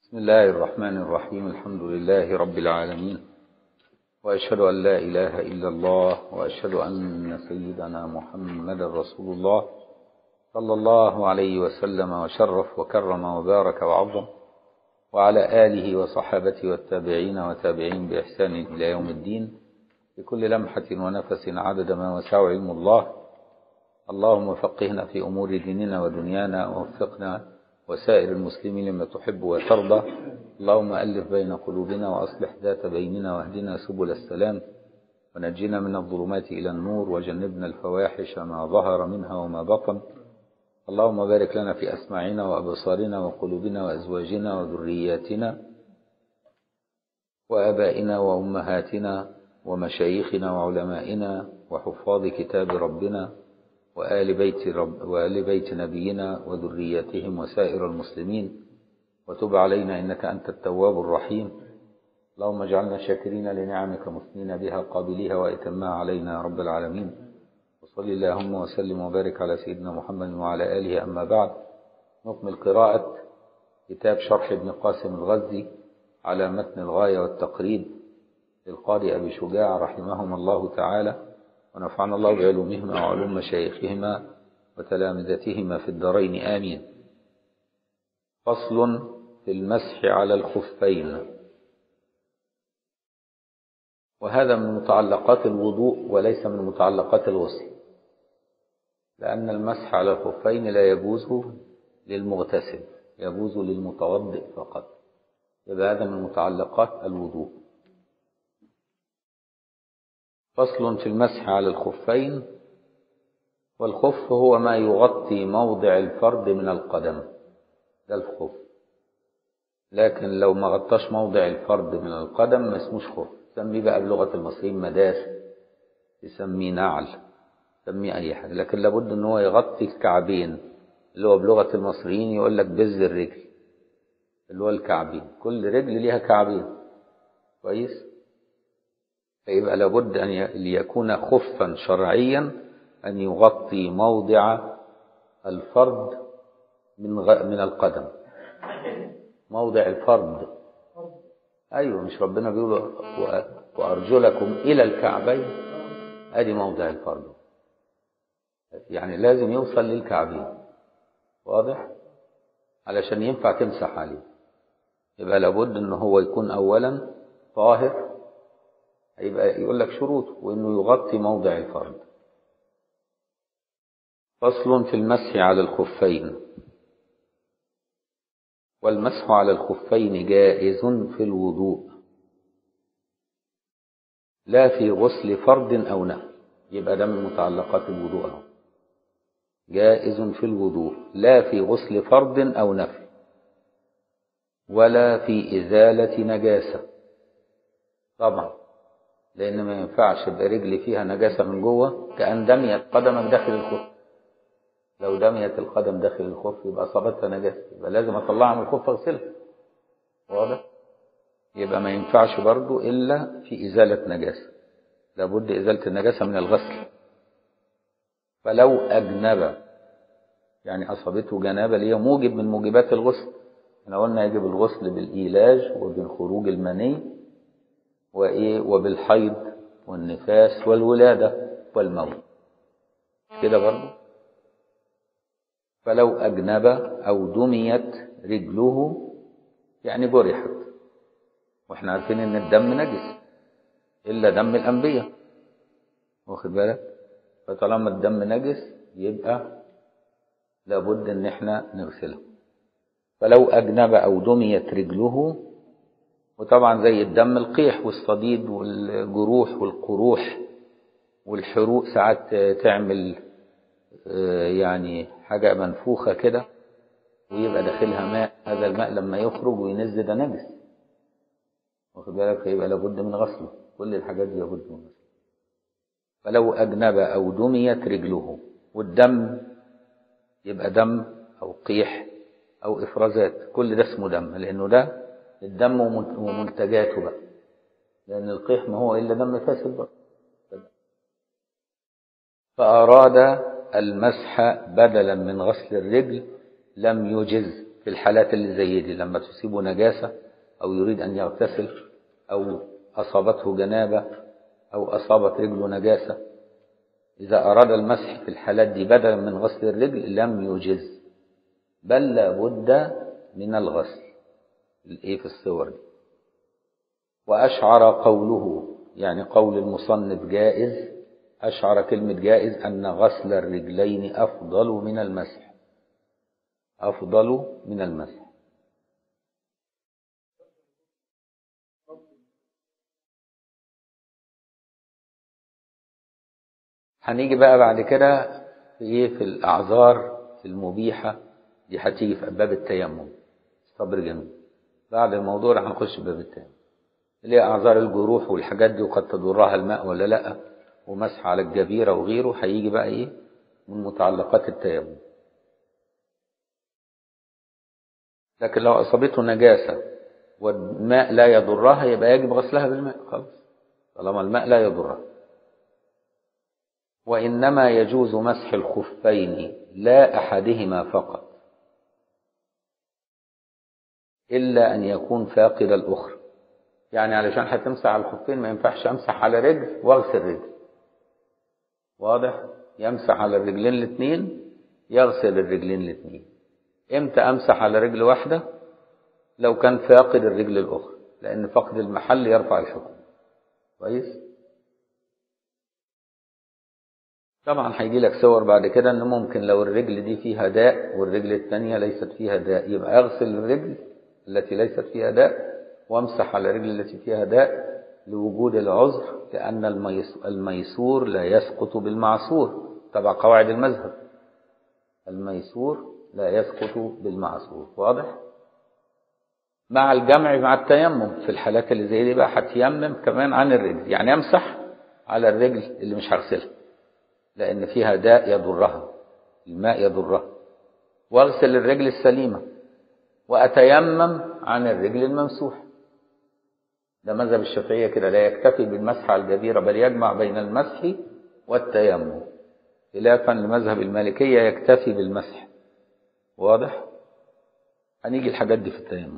بسم الله الرحمن الرحيم الحمد لله رب العالمين وأشهد أن لا إله إلا الله وأشهد أن سيدنا محمد رسول الله صلى الله عليه وسلم وشرف وكرم وبارك وعظم وعلى آله وصحابته والتابعين وتابعين بإحسان إلى يوم الدين بكل لمحة ونفس عدد ما وسع علم الله اللهم فقهنا في أمور ديننا ودنيانا ووفقنا وسائر المسلمين لما تحب وترضى اللهم ألف بين قلوبنا وأصلح ذات بيننا واهدنا سبل السلام ونجنا من الظلمات إلى النور وجنبنا الفواحش ما ظهر منها وما بطن اللهم بارك لنا في أسماعنا وأبصارنا وقلوبنا وأزواجنا وذرياتنا وآبائنا وأمهاتنا ومشايخنا وعلمائنا وحفاظ كتاب ربنا وآل بيت, رب وآل بيت نبينا وذرياتهم وسائر المسلمين وتب علينا إنك أنت التواب الرحيم اللهم اجعلنا شاكرين لنعمك مثنين بها قابليها وإتمها علينا يا رب العالمين وصل اللهم وسلم وبارك على سيدنا محمد وعلى آله أما بعد نكمل قراءة كتاب شرح ابن قاسم الغزي على متن الغاية والتقريب للقاضي أبي شجاع رحمهم الله تعالى ونفعنا الله بعلومهما وعلوم مشايخهما وتلامذتهما في الدارين آمين فصل في المسح على الخفين وهذا من متعلقات الوضوء وليس من متعلقات الغسل لأن المسح على الخفين لا يجوز للمغتسل يجوز للمتوضئ فقط يبقى هذا من متعلقات الوضوء فصل في المسح على الخفين والخف هو ما يغطي موضع الفرد من القدم ده الخف لكن لو ما غطاش موضع الفرد من القدم ما اسموش خف تسميه بقى بلغة المصريين مداس تسميه نعل تسميه أي حاجة لكن لابد ان هو يغطي الكعبين اللي هو بلغة المصريين يقول لك بز الرجل اللي هو الكعبين كل رجل ليها كعبين كويس فيبقى لابد أن ليكون خفا شرعيا أن يغطي موضع الفرد من غ... من القدم موضع الفرد أيوة مش ربنا بيقول و... وأرجلكم إلى الكعبين أدي موضع الفرد يعني لازم يوصل للكعبين واضح علشان ينفع تمسح عليه يبقى لابد ان هو يكون اولا طاهر هيبقى يقول لك شروط وانه يغطي موضع الفرد فصل في المسح على الخفين والمسح على الخفين جائز في الوضوء لا في غسل فرد او نفل يبقى ده من متعلقات الوضوء اهو جائز في الوضوء لا في غسل فرد او نفل ولا في ازاله نجاسه طبعا لأن ما ينفعش يبقى رجلي فيها نجاسة من جوه كأن دميت قدمك داخل الخف لو دميت القدم داخل الخف يبقى أصابتها نجاسة يبقى لازم أطلعها من الخف أغسلها واضح؟ يبقى ما ينفعش برضو إلا في إزالة نجاسة لابد إزالة النجاسة من الغسل فلو أجنب يعني أصابته جنابة اللي هي موجب من موجبات الغسل احنا قلنا يجب الغسل بالإيلاج وبالخروج المني وإيه وبالحيض والنفاس والولادة والموت كده برضو فلو أجنب أو دميت رجله يعني جرحت واحنا عارفين ان الدم نجس إلا دم الأنبياء واخد بالك فطالما الدم نجس يبقى لابد ان احنا نغسله فلو أجنب أو دميت رجله وطبعا زي الدم القيح والصديد والجروح والقروح والحروق ساعات تعمل يعني حاجة منفوخة كده ويبقى داخلها ماء هذا الماء لما يخرج وينزل ده نجس واخد بالك فيبقى لابد من غسله كل الحاجات دي لابد من غسله فلو أجنب أو دميت رجله والدم يبقى دم أو قيح أو إفرازات كل ده اسمه دم لأنه ده الدم ومنتجاته بقى لأن القيح ما هو إلا دم فاسد بقى فأراد المسح بدلا من غسل الرجل لم يجز في الحالات اللي زي دي لما تصيبه نجاسة أو يريد أن يغتسل أو أصابته جنابة أو أصابت رجله نجاسة إذا أراد المسح في الحالات دي بدلا من غسل الرجل لم يجز بل لابد من الغسل الايه في الصور دي وأشعر قوله يعني قول المصنف جائز أشعر كلمة جائز أن غسل الرجلين أفضل من المسح أفضل من المسح هنيجي بقى بعد كده في ايه في الاعذار المبيحه دي هتيجي في باب التيمم صبر جميل بعد الموضوع راح نخش باب التيمم اللي هي اعذار الجروح والحاجات دي وقد تضرها الماء ولا لا ومسح على الجبيره وغيره هيجي بقى ايه من متعلقات التيمم لكن لو اصابته نجاسه والماء لا يضرها يبقى يجب غسلها بالماء خلاص طالما الماء لا يضرها وإنما يجوز مسح الخفين لا أحدهما فقط إلا أن يكون فاقد الأخرى يعني علشان هتمسح على الخفين ما ينفعش أمسح على رجل وأغسل رجل واضح يمسح على الرجلين الاثنين يغسل الرجلين الاثنين امتى أمسح على رجل واحدة لو كان فاقد الرجل الأخرى لأن فقد المحل يرفع الحكم كويس طبعا هيجي لك صور بعد كده ان ممكن لو الرجل دي فيها داء والرجل الثانيه ليست فيها داء يبقى اغسل الرجل التي ليست فيها داء وامسح على الرجل التي فيها داء لوجود العذر لان الميسور لا يسقط بالمعصور تبع قواعد المذهب الميسور لا يسقط بالمعصور واضح مع الجمع مع التيمم في الحالات اللي زي دي بقى هتيمم كمان عن الرجل يعني امسح على الرجل اللي مش هغسلها لأن فيها داء يضرها الماء يضرها واغسل الرجل السليمة وأتيمم عن الرجل الممسوح ده مذهب الشافعية كده لا يكتفي بالمسح على الجبيرة بل يجمع بين المسح والتيمم خلافا لمذهب المالكية يكتفي بالمسح واضح هنيجي الحاجات دي في التيمم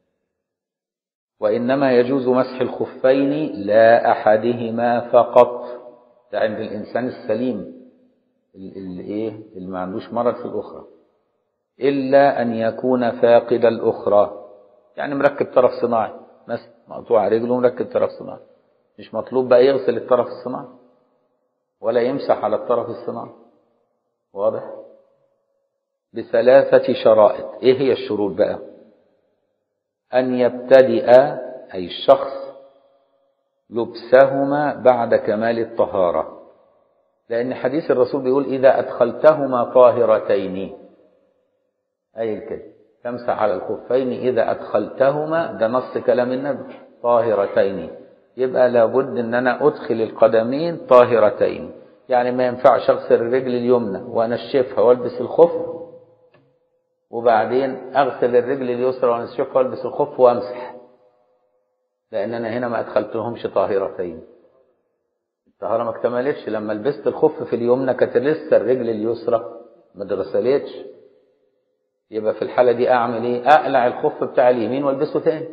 وإنما يجوز مسح الخفين لا أحدهما فقط ده عند الإنسان السليم اللي إيه اللي ما عندوش مرض في الأخرى إلا أن يكون فاقد الأخرى يعني مركب طرف صناعي مثلا مقطوع رجله مركب طرف صناعي مش مطلوب بقى يغسل الطرف الصناعي ولا يمسح على الطرف الصناعي واضح بثلاثة شرائط إيه هي الشروط بقى أن يبتدئ أي الشخص لبسهما بعد كمال الطهارة لأن حديث الرسول بيقول إذا أدخلتهما طاهرتين أي كده تمسح على الخفين إذا أدخلتهما ده نص كلام النبي طاهرتين يبقى لابد أن أنا أدخل القدمين طاهرتين يعني ما ينفعش أغسل الرجل اليمنى وأنشفها وألبس الخف وبعدين أغسل الرجل اليسرى وأنشفها وألبس الخف وأمسح لأن أنا هنا ما أدخلتهمش طاهرتين الطهارة ما اكتملتش لما لبست الخف في اليمنى كانت لسه الرجل اليسرى ما اتغسلتش يبقى في الحالة دي أعمل إيه؟ أقلع الخف بتاع اليمين والبسه تاني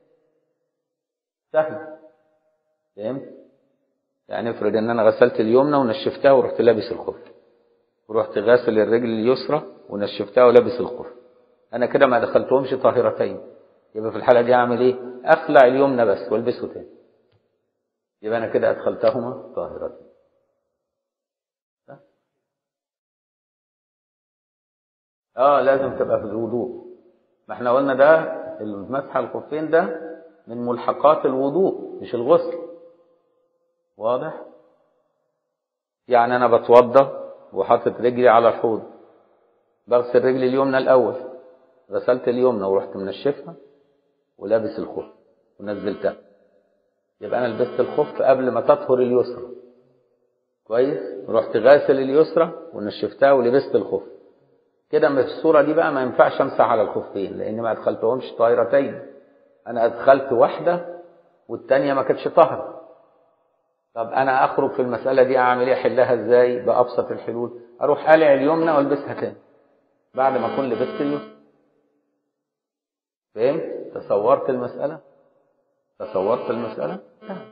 سهل فهمت؟ يعني افرض إن أنا غسلت اليمنى ونشفتها ورحت لابس الخف ورحت غاسل الرجل اليسرى ونشفتها ولابس الخف أنا كده ما دخلتهمش طاهرتين يبقى في الحالة دي أعمل إيه؟ أخلع اليمنى بس والبسه تاني يبقى أنا كده أدخلتهما طاهرتين اه لازم تبقى في الوضوء ما احنا قلنا ده المسح على الخفين ده من ملحقات الوضوء مش الغسل واضح يعني انا بتوضى وحاطط رجلي على الحوض بغسل رجلي اليمنى الاول غسلت اليمنى ورحت منشفها ولابس الخف ونزلتها يبقى انا لبست الخف قبل ما تطهر اليسرى كويس رحت غاسل اليسرى ونشفتها ولبست الخف كده في الصورة دي بقى ما ينفعش امسح على الخفين لان ما ادخلتهمش طاهرتين انا ادخلت واحدة والتانية ما كانتش طاهرة طب انا اخرج في المسألة دي اعمل ايه احلها ازاي بابسط الحلول اروح قالع اليمنى والبسها تاني بعد ما اكون لبست اليسرى فهمت تصورت المسألة تصورت المسألة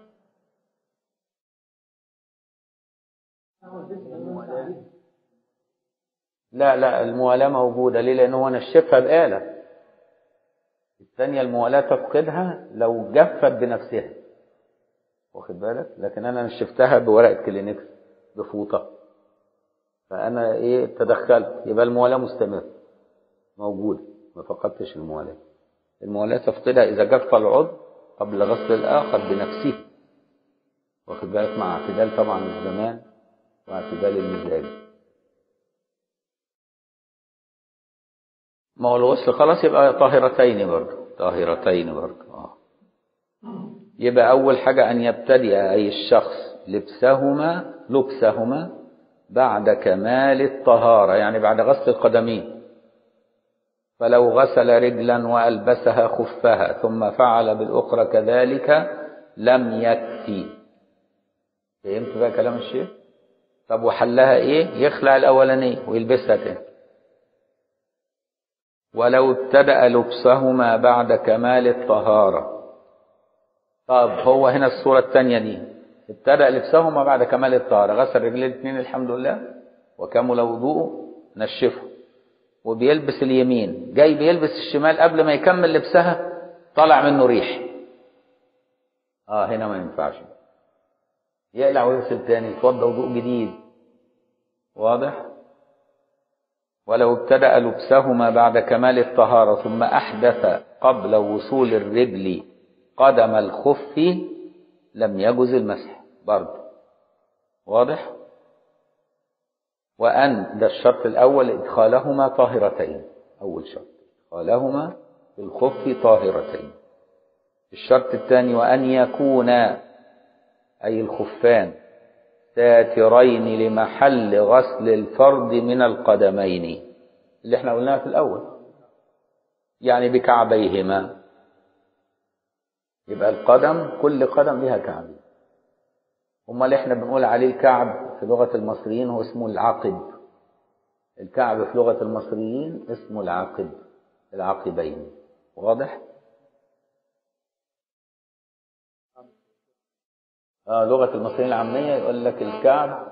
لا لا الموالاة موجودة ليه لأنه هو نشفها بآلة الثانية الموالاة تفقدها لو جفت بنفسها واخد بالك لكن أنا نشفتها بورقة كلينكس بفوطة فأنا إيه تدخلت يبقى الموالاة مستمرة موجودة ما فقدتش الموالاة الموالاة تفقدها إذا جف العضو قبل غسل الآخر بنفسه واخد بالك مع اعتدال طبعا الزمان واعتدال المزاج ما هو الغسل خلاص يبقى طاهرتين برضه طاهرتين برضه اه يبقى أول حاجة أن يبتدئ أي الشخص لبسهما لبسهما بعد كمال الطهارة يعني بعد غسل القدمين فلو غسل رجلا وألبسها خفها ثم فعل بالأخرى كذلك لم يكفي فهمت بقى كلام الشيخ طب وحلها ايه يخلع الاولانيه ويلبسها تاني ولو ابتدأ لبسهما بعد كمال الطهارة طب هو هنا الصورة الثانية دي ابتدأ لبسهما بعد كمال الطهارة غسل رجلين الاثنين الحمد لله وكمل وضوءه نشفه وبيلبس اليمين جاي بيلبس الشمال قبل ما يكمل لبسها طلع منه ريح اه هنا ما ينفعش يقلع ويغسل تاني يتوضا وضوء جديد واضح ولو ابتدأ لبسهما بعد كمال الطهارة ثم أحدث قبل وصول الرجل قدم الخف لم يجز المسح برضه واضح وأن ده الشرط الأول إدخالهما طاهرتين أول شرط إدخالهما في الخف طاهرتين الشرط الثاني وأن يكونا أي الخفان ساترين لمحل غسل الفرد من القدمين اللي احنا قلناها في الأول يعني بكعبيهما يبقى القدم كل قدم لها كعبين امال احنا بنقول عليه الكعب في لغة المصريين هو اسمه العقب الكعب في لغة المصريين اسمه العقب العقبين واضح آه لغة المصريين العامية يقول لك الكعب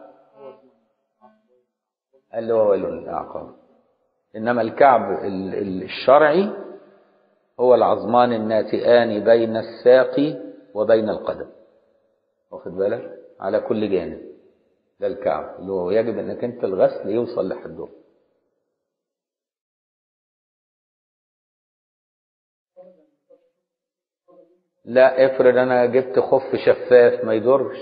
اللي هو الأعقاب إنما الكعب الشرعي هو العظمان الناتئان بين الساق وبين القدم واخد بالك على كل جانب ده الكعب اللي هو يجب انك انت الغسل يوصل لحده لا افرض انا جبت خف شفاف ما يضرش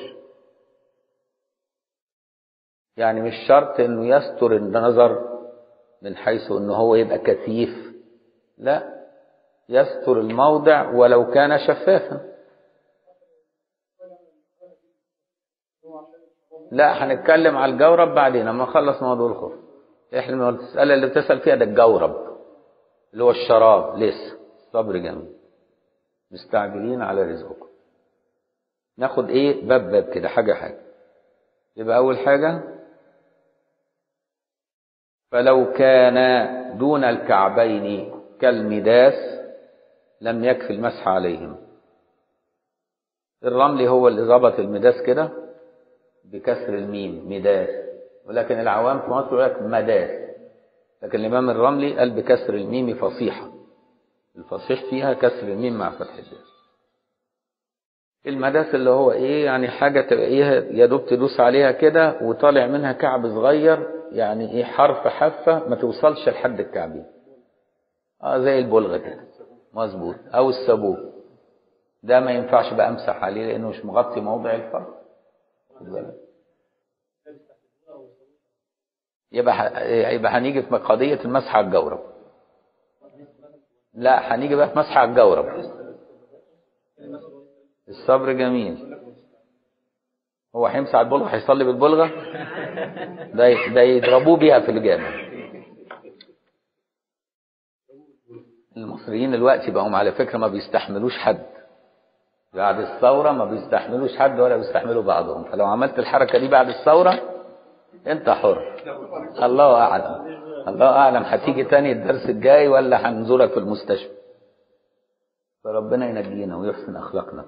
يعني مش شرط انه يستر النظر من حيث انه هو يبقى كثيف لا يستر الموضع ولو كان شفافا لا هنتكلم على الجورب بعدين لما نخلص موضوع الخف احنا المسألة اللي بتسأل فيها ده الجورب اللي هو الشراب لسه صبر جميل مستعجلين على رزقكم ناخد ايه باب باب كده حاجة حاجة يبقى أول حاجة فلو كان دون الكعبين كالمداس لم يكفي المسح عليهم الرمل هو اللي ظبط المداس كده بكسر الميم مداس ولكن العوام في مصر يقول لك مداس لكن الإمام الرملي قال بكسر الميم فصيحة الفصيح فيها كسر الميم مع فتح الدال المداس اللي هو ايه يعني حاجة تبقى ايه يا دوب تدوس عليها كده وطالع منها كعب صغير يعني ايه حرف حافة ما توصلش لحد الكعبين اه زي البلغة كده مظبوط او السبوك ده ما ينفعش بقى امسح عليه لانه مش مغطي موضع الفرق يبقى يبقى هنيجي في قضية المسح على الجورب لا هنيجي بقى في مسح على الجورب الصبر جميل هو هيمسح على البلغة هيصلي بالبلغة ده ده يضربوه بيها في الجامع المصريين دلوقتي بقوا على فكرة ما بيستحملوش حد بعد الثورة ما بيستحملوش حد ولا بيستحملوا بعضهم فلو عملت الحركة دي بعد الثورة انت حر الله اعلم الله اعلم هتيجي تاني الدرس الجاي ولا هنزورك في المستشفى فربنا ينجينا ويحسن أخلاقنا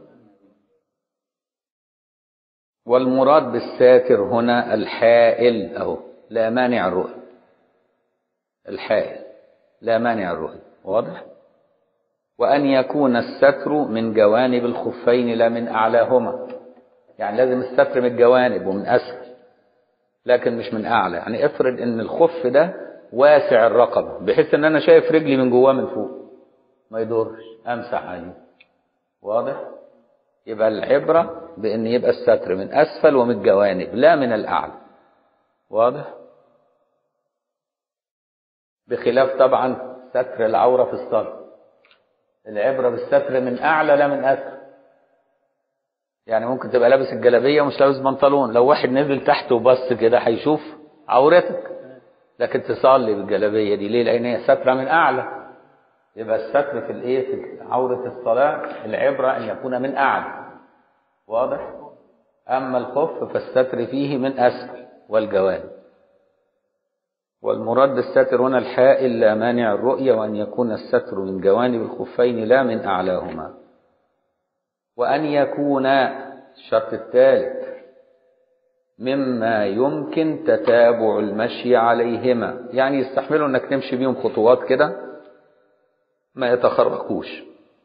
والمراد بالساتر هنا الحائل أهو لا مانع الرؤية الحائل لا مانع الرؤية واضح وأن يكون الستر من جوانب الخفين لا من أعلاهما يعني لازم الستر من الجوانب ومن أسفل لكن مش من أعلى يعني افرض إن الخف ده واسع الرقبة بحيث إن أنا شايف رجلي من جواه من فوق ما يضرش أمسح عليه واضح يبقى العبرة بأن يبقى الستر من أسفل ومن الجوانب لا من الأعلى واضح بخلاف طبعا ستر العورة في الصلاة العبرة بالستر من أعلى لا من أسفل يعني ممكن تبقى لابس الجلابية ومش لابس بنطلون لو واحد نزل تحت وبص كده هيشوف عورتك لكن تصلي بالجلابية دي ليه لأن هي سترة من أعلى يبقى الستر في الايه في عورة الصلاة العبرة أن يكون من أعلى واضح أما الخف فالستر فيه من أسفل والجوانب والمراد بالستر هنا الحائل لا مانع الرؤية وأن يكون الستر من جوانب الخفين لا من أعلاهما وأن يكون الشرط الثالث مما يمكن تتابع المشي عليهما يعني يستحملوا انك تمشي بيهم خطوات كده ما يتخرقوش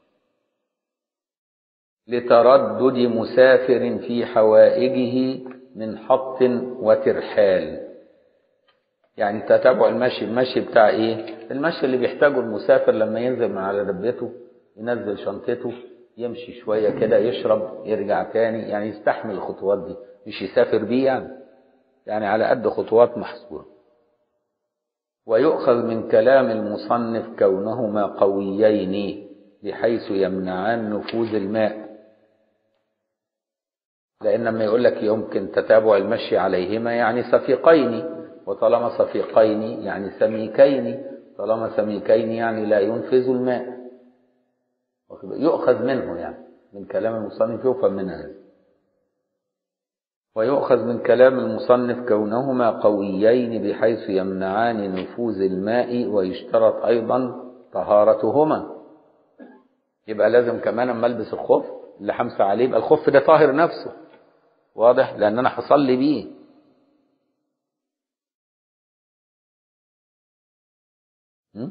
لتردد مسافر في حوائجه من حط وترحال يعني تتابع المشي المشي بتاع ايه المشي اللي بيحتاجه المسافر لما ينزل من على دبته ينزل شنطته يمشي شوية كده يشرب يرجع تاني يعني يستحمل الخطوات دي مش يسافر بيه يعني يعني على قد خطوات محصورة ويؤخذ من كلام المصنف كونهما قويين بحيث يمنعان نفوذ الماء لأن لما يقول لك يمكن تتابع المشي عليهما يعني صفيقين وطالما صفيقين يعني سميكين طالما سميكين يعني لا ينفذ الماء يؤخذ منه يعني من كلام المصنف يفهم من هذا ويؤخذ من كلام المصنف كونهما قويين بحيث يمنعان نفوذ الماء ويشترط أيضا طهارتهما يبقى لازم كمان اما البس الخف اللي همسح عليه يبقى الخف ده طاهر نفسه واضح لان انا هصلي بيه م?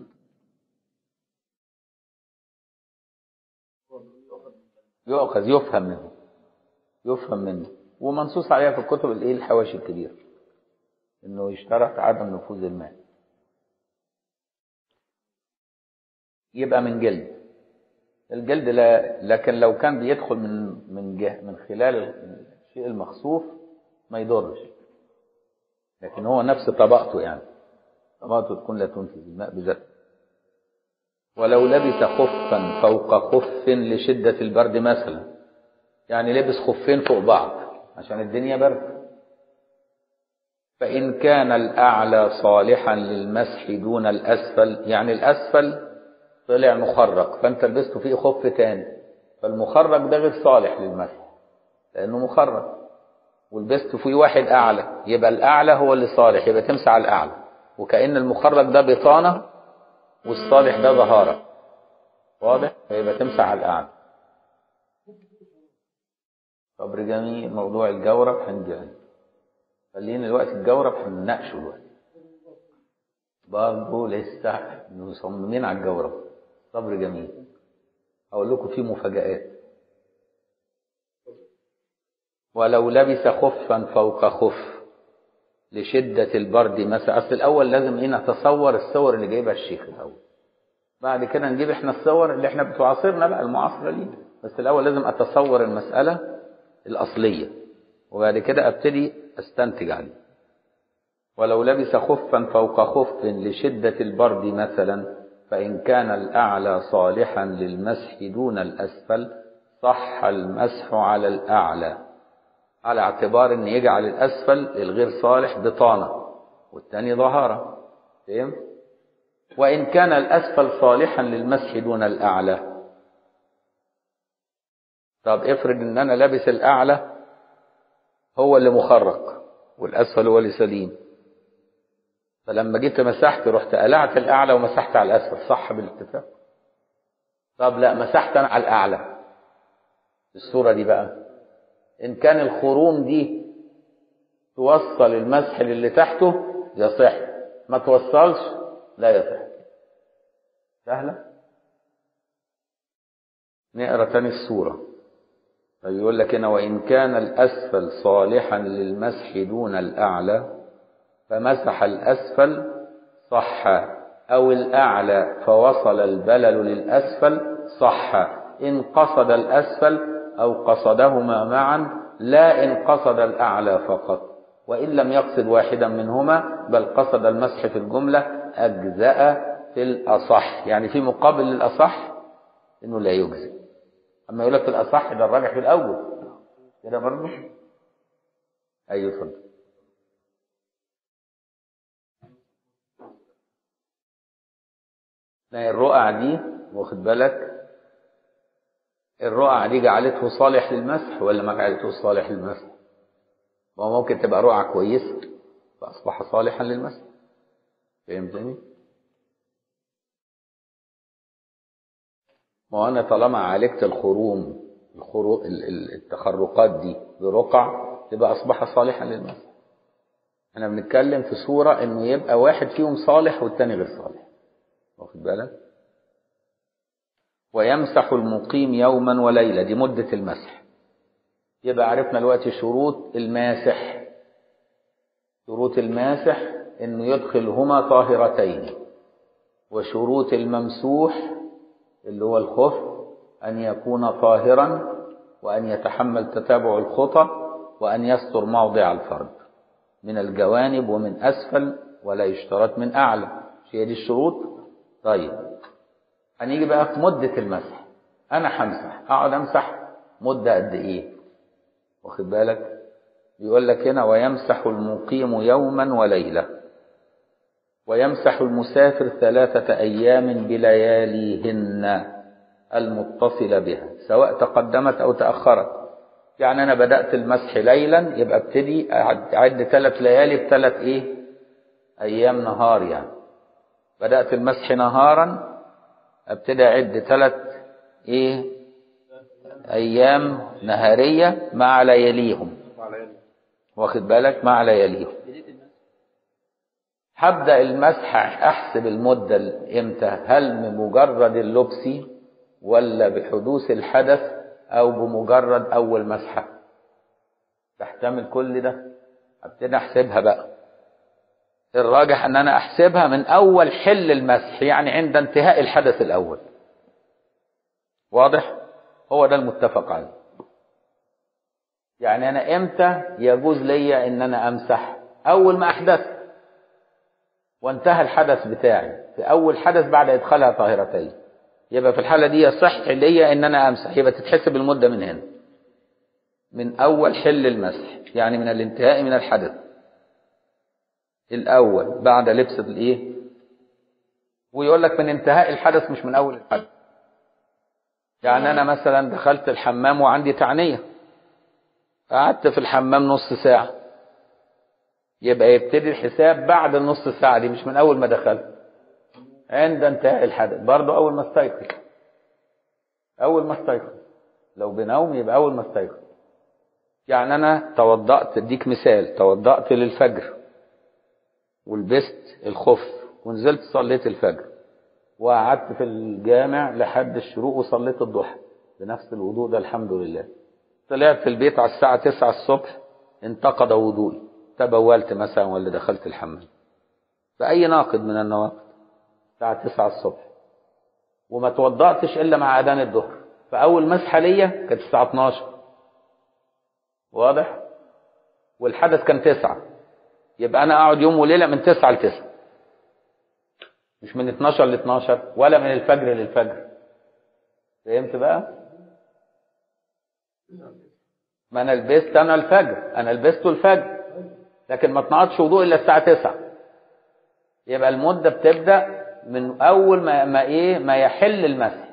يؤخذ يفهم منه يفهم منه ومنصوص عليها في الكتب الايه الحواشي الكبيره انه يشترط عدم نفوذ الماء يبقى من جلد الجلد لا لكن لو كان بيدخل من من جه من خلال الشيء المخصوف ما يضرش لكن هو نفس طبقته يعني طبقته تكون لا تنفذ الماء بذاته ولو لبس خفا فوق خف لشدة البرد مثلا يعني لبس خفين فوق بعض عشان الدنيا برد فإن كان الأعلى صالحا للمسح دون الأسفل يعني الأسفل طلع مخرق فأنت لبسته فيه خف تاني فالمخرق ده غير صالح للمسح لأنه مخرق ولبسته فيه واحد أعلى يبقى الأعلى هو اللي صالح يبقى تمسح على الأعلى وكأن المخرق ده بطانة والصالح ده ظهارة واضح فيبقى تمسح على الأعلى صبر جميل موضوع الجورب هنجي خلينا الوقت الجورب هنناقشه الوقت برضه لسه مصممين على الجورب صبر جميل اقول لكم في مفاجآت ولو لبس خفا فوق خف لشدة البرد مثلا أصل الأول لازم إيه نتصور الصور اللي جايبها الشيخ الأول بعد كده نجيب إحنا الصور اللي إحنا بتعاصرنا بقى المعاصرة لينا بس الأول لازم أتصور المسألة الأصلية وبعد كده أبتدي أستنتج عليه ولو لبس خفا فوق خف لشدة البرد مثلا فإن كان الأعلى صالحا للمسح دون الأسفل صح المسح على الأعلى على اعتبار أن يجعل الأسفل الغير صالح بطانة والثاني ظهارة فهم؟ وإن كان الأسفل صالحا للمسح دون الأعلى طب افرض ان انا لابس الاعلى هو اللي مخرق والاسفل هو اللي سليم فلما جيت مسحت رحت قلعت الاعلى ومسحت على الاسفل صح بالاتفاق طب لا مسحت انا على الاعلى الصورة دي بقى ان كان الخروم دي توصل المسح للي تحته يصح ما توصلش لا يصح سهلة نقرا تاني الصورة فيقول لك هنا وإن كان الأسفل صالحا للمسح دون الأعلى فمسح الأسفل صح أو الأعلى فوصل البلل للأسفل صح إن قصد الأسفل أو قصدهما معا لا إن قصد الأعلى فقط وإن لم يقصد واحدا منهما بل قصد المسح في الجملة أجزأ في الأصح يعني في مقابل للأصح إنه لا يجزئ أما يقول لك الأصح ده الراجح في الأول كده برضه أيوه اتفضل لا الرقع دي واخد بالك الرقع دي جعلته صالح للمسح ولا ما جعلته صالح للمسح ما هو ممكن تبقى رقعة كويسة فأصبح صالحا للمسح فهمتني ما هو أنا طالما عالجت الخروم الخرو... التخرقات دي برقع تبقى أصبح صالحا للمسح احنا بنتكلم في صورة إنه يبقى واحد فيهم صالح والتاني غير صالح واخد بالك ويمسح المقيم يوما وليلة دي مدة المسح يبقى عرفنا دلوقتي شروط الماسح شروط الماسح انه يدخلهما طاهرتين وشروط الممسوح اللي هو الخف ان يكون طاهرا وان يتحمل تتابع الخطى وان يستر موضع الفرد من الجوانب ومن اسفل ولا يشترط من اعلى هي دي الشروط طيب هنيجي بقى في مدة المسح أنا همسح أقعد أمسح مدة قد إيه واخد بالك بيقول لك هنا ويمسح المقيم يوما وليلة ويمسح المسافر ثلاثة أيام بلياليهن المتصلة بها سواء تقدمت أو تأخرت يعني أنا بدأت المسح ليلا يبقى ابتدي أعد ثلاث ليالي بثلاث إيه أيام نهار يعني بدأت المسح نهارا ابتدي اعد ثلاث ايه ايام نهاريه مع لياليهم واخد بالك مع لياليهم هبدا المسح احسب المده امتى هل بمجرد اللبس ولا بحدوث الحدث او بمجرد اول مسحه تحتمل كل ده ابتدي احسبها بقى الراجح ان انا احسبها من اول حل المسح يعني عند انتهاء الحدث الاول واضح هو ده المتفق عليه يعني انا امتى يجوز لي ان انا امسح اول ما احدث وانتهى الحدث بتاعي في اول حدث بعد ادخالها طاهرتين يبقى في الحاله دي يصح لي ان انا امسح يبقى تتحسب المده من هنا من اول حل المسح يعني من الانتهاء من الحدث الأول بعد لبس الإيه؟ ويقول لك من انتهاء الحدث مش من أول الحدث. يعني أنا مثلا دخلت الحمام وعندي تعنية. قعدت في الحمام نص ساعة. يبقى يبتدي الحساب بعد النص ساعة دي مش من أول ما دخلت. عند انتهاء الحدث، برضه أول ما استيقظ. أول ما استيقظ. لو بنوم يبقى أول ما استيقظ. يعني أنا توضأت أديك مثال، توضأت للفجر. ولبست الخف ونزلت صليت الفجر وقعدت في الجامع لحد الشروق وصليت الضحى بنفس الوضوء ده الحمد لله طلعت في البيت على الساعة 9 الصبح انتقض وضوئي تبولت مثلا ولا دخلت الحمام فأي ناقض من النواقض الساعة 9 الصبح وما توضأتش إلا مع أذان الظهر فأول مسحة ليا كانت الساعة 12 واضح والحدث كان 9 يبقى انا اقعد يوم وليله من 9 ل 9 مش من 12 ل 12 ولا من الفجر للفجر فهمت بقى ما انا لبست انا الفجر انا لبسته الفجر لكن ما اتنقضش وضوء الا الساعه 9 يبقى المده بتبدا من اول ما, ما ايه ما يحل المسح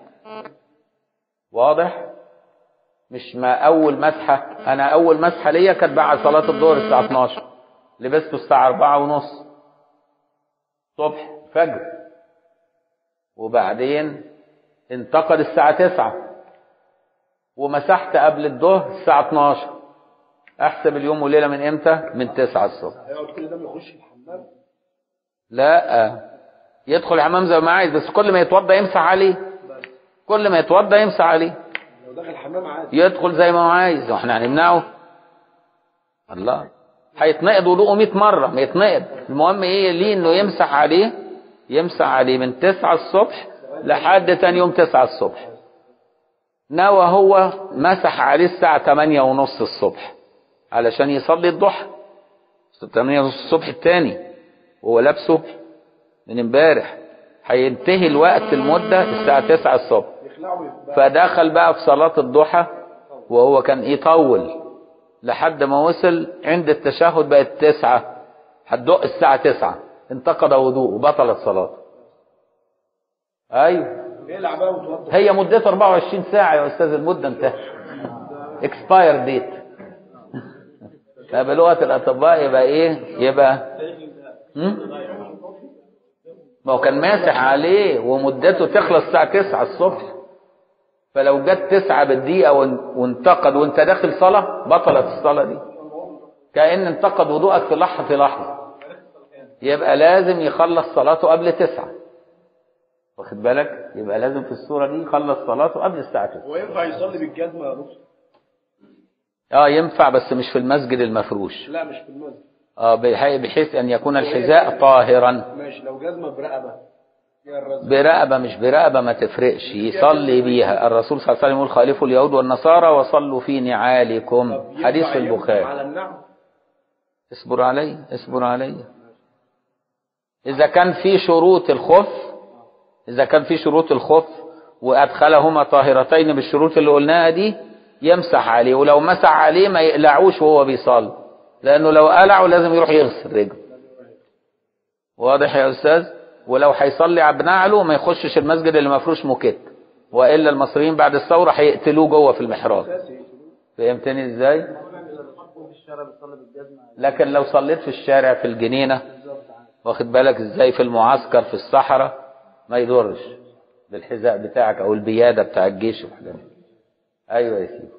واضح مش ما اول مسحه انا اول مسحه ليا كانت بعد صلاه الظهر الساعه 12 لبسته الساعة أربعة ونص صبح فجر وبعدين انتقد الساعة 9 ومسحت قبل الظهر الساعة 12 احسب اليوم والليلة من امتى من 9 الصبح هيقعد كل ده ما يخش الحمام لا يدخل الحمام زي ما عايز بس كل ما يتوضى يمسح عليه كل ما يتوضى يمسح عليه لو دخل الحمام عادي يدخل زي ما هو عايز واحنا هنمنعه الله هيتنقض وضوءه 100 مرة ما يتنقض المهم ايه ليه انه يمسح عليه يمسح عليه من 9 الصبح لحد تاني يوم 9 الصبح نوى هو مسح عليه الساعة 8 ونص الصبح علشان يصلي الضحى 8 ونص الصبح التاني وهو لابسه من امبارح هينتهي الوقت المدة الساعة 9 الصبح يخلعه ويبقى فدخل بقى في صلاة الضحى وهو كان يطول لحد ما وصل عند التشهد بقت تسعة هتدق الساعة تسعة انتقد وضوءه بطلت صلاته ايوه يقلع بقى وتوضى هي مدتها 24 ساعة يا استاذ المدة انتهت اكسباير ديت فبلغة الاطباء يبقى ايه يبقى هم؟ ما هو كان ماسح عليه ومدته تخلص الساعة 9 الصبح فلو جت 9 بالدقيقة وان- وانتقد وانت داخل صلاة بطلت الصلاة دي كأن انتقد وضوءك في لحظة في لحظة يبقى لازم يخلص صلاته قبل 9 واخد بالك يبقى لازم في الصورة دي يخلص صلاته قبل الساعة 9 هو ينفع يصلي بالجزمة يا دكتور؟ اه ينفع بس مش في المسجد المفروش لا مش في المسجد اه بحي- بحيث ان يكون الحذاء طاهرا ماشي لو جزمة برقبة يا الرزق برقبة مش برقبة ما تفرقش يصلي بيها الرسول صلى الله عليه وسلم يقول خالفوا اليهود والنصارى وصلوا في نعالكم طب ينفع- حديث في ينفع البخاري على النعم اصبر علي اصبر علي إذا كان في شروط الخف إذا كان في شروط الخف وأدخلهما طاهرتين بالشروط اللي قلناها دي يمسح عليه ولو مسح عليه ما يقلعوش وهو بيصلي لأنه لو قلعه لازم يروح يغسل رجله واضح يا أستاذ ولو هيصلي على بنعله ما يخشش المسجد اللي مفروش موكيت وإلا المصريين بعد الثورة هيقتلوه جوه في المحراب فهمتني إزاي لكن لو صليت في الشارع في الجنينة واخد بالك ازاي في المعسكر في الصحراء ما يضرش بالحذاء بتاعك او البيادة بتاع الجيش والحاجات دي. ايوه يا سيدي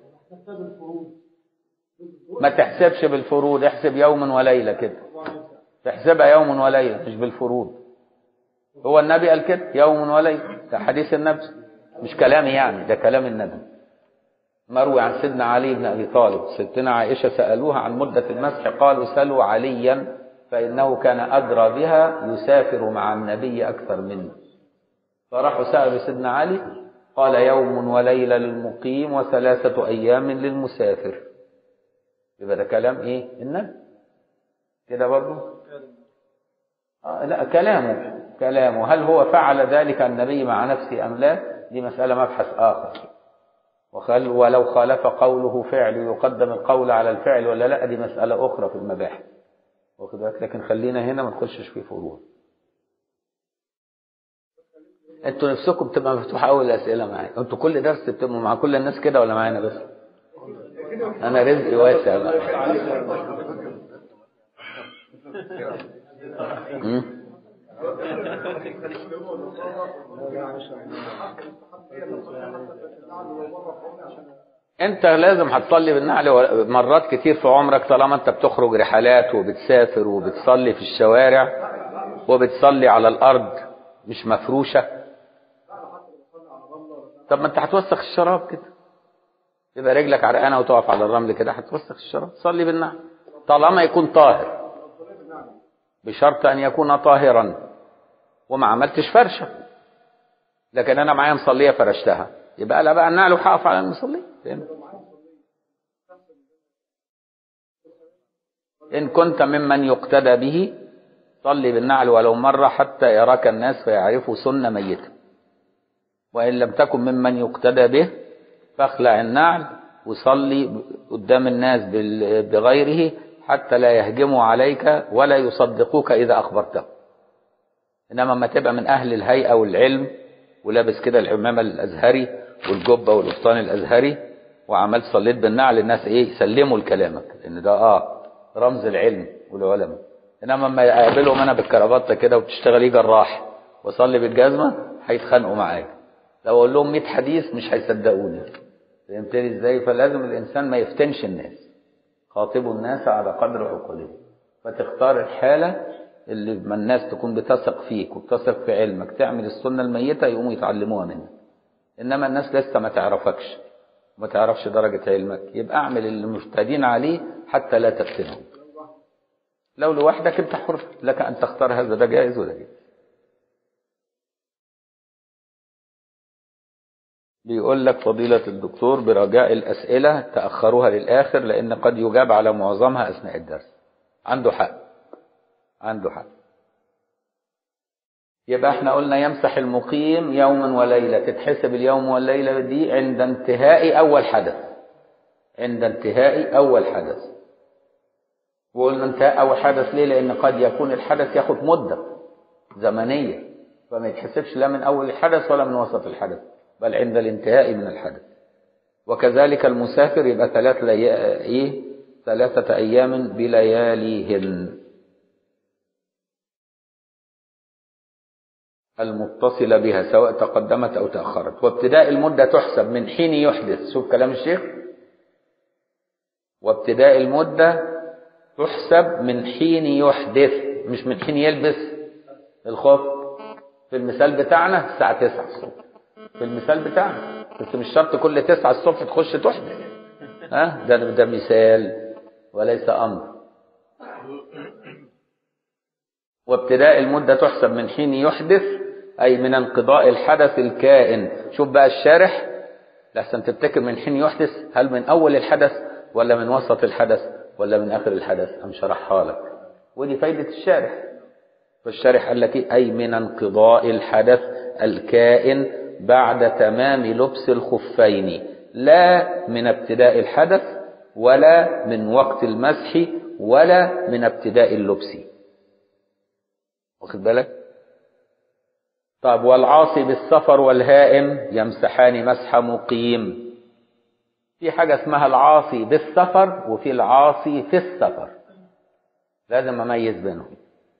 ما تحسبش بالفروض احسب يوم وليلة كده تحسبها يوم وليلة مش بالفروض هو النبي قال كده يوم وليلة ده حديث النبي مش كلامي يعني ده كلام النبي مروي عن سيدنا علي بن ابي طالب ستنا عائشه سالوها عن مده المسح قالوا سلوا عليا فانه كان ادرى بها يسافر مع النبي اكثر منه فراحوا سالوا سيدنا علي قال يوم وليله للمقيم وثلاثه ايام للمسافر يبقى ده كلام ايه النبي كده برضه آه لا كلامه كلامه هل هو فعل ذلك النبي مع نفسه ام لا دي مساله مبحث اخر وخل ولو خالف قوله فعل يقدم القول على الفعل ولا لا دي مسألة أخرى في المباحث واخد بالك لكن خلينا هنا ما نخشش في فروع انتوا نفسكم بتبقى مفتوحة أول الأسئلة معايا انتوا كل درس بتبقوا مع كل الناس كده ولا معانا بس أنا رزقي واسع بقى مم؟ انت لازم هتصلي بالنعل مرات كتير في عمرك طالما انت بتخرج رحلات وبتسافر وبتصلي في الشوارع وبتصلي على الارض مش مفروشه طب ما انت هتوسخ الشراب كده يبقى رجلك عرقانه وتقف على الرمل كده هتوسخ الشراب صلي بالنعل طالما يكون طاهر بشرط ان يكون طاهرا وما عملتش فرشه لكن انا معايا مصليه فرشتها يبقى لا بقى النعل وهقف على المصلي فهمت إن كنت ممن يقتدى به صلي بالنعل ولو مرة حتى يراك الناس فيعرفوا سنة ميتة وإن لم تكن ممن يقتدى به فاخلع النعل وصلي قدام الناس بال- بغيره حتى لا يهجموا عليك ولا يصدقوك إذا أخبرته إنما ما تبقى من أهل الهيئة والعلم ولابس كده العمامة الأزهري والجبة والقفطان الأزهري وعملت صليت بالنعل الناس إيه يسلموا لكلامك لأن ده آه رمز العلم والعلماء إنما لما يقابلهم أنا بالكرافطة كده وبتشتغل إيه جراح وصلي بالجزمة هيتخانقوا معاك لو اقول لهم 100 حديث مش هيصدقوني فهمتني ازاي فلازم الانسان ما يفتنش الناس خاطبوا الناس على قدر عقولهم فتختار الحالة اللي ما الناس تكون بتثق فيك وبتثق في علمك تعمل السنة الميتة يقوموا يتعلموها منك إنما الناس لسه ما تعرفكش ما تعرفش درجة علمك يبقى اعمل اللي مجتهدين عليه حتى لا تفتنهم لو لوحدك انت حر لك ان تختار هذا ده جائز وده جائز بيقول لك فضيلة الدكتور برجاء الأسئلة تأخروها للآخر لأن قد يجاب على معظمها أثناء الدرس عنده حق عنده حق يبقى احنا قلنا يمسح المقيم يوما وليلة تتحسب اليوم والليلة دي عند انتهاء أول حدث عند انتهاء أول حدث وقلنا انتهاء أول حدث ليه لأن قد يكون الحدث ياخد مدة زمنية فما يتحسبش لا من أول الحدث ولا من وسط الحدث بل عند الانتهاء من الحدث وكذلك المسافر يبقى ثلاث لي... ايه ثلاثة أيام بلياليهن المتصلة بها سواء تقدمت أو تأخرت وابتداء المدة تحسب من حين يحدث شوف كلام الشيخ وابتداء المدة تحسب من حين يحدث مش من حين يلبس الخف في المثال بتاعنا الساعة 9 الصبح في المثال بتاعنا بس مش شرط كل 9 الصبح تخش تحدث ها ده ده مثال وليس أمر وابتداء المدة تحسب من حين يحدث أي من انقضاء الحدث الكائن شوف بقى الشارح لحسن تفتكر من حين يحدث هل من أول الحدث ولا من وسط الحدث ولا من آخر الحدث أم شرحها لك ودي فايدة الشارح فالشارح قال لك إيه؟ أي من انقضاء الحدث الكائن بعد تمام لبس الخفين لا من ابتداء الحدث ولا من وقت المسح ولا من ابتداء اللبس واخد بالك طب والعاصي بالسفر والهائم يمسحان مسح مقيم في حاجة اسمها العاصي بالسفر وفي العاصي في السفر لازم أميز بينهم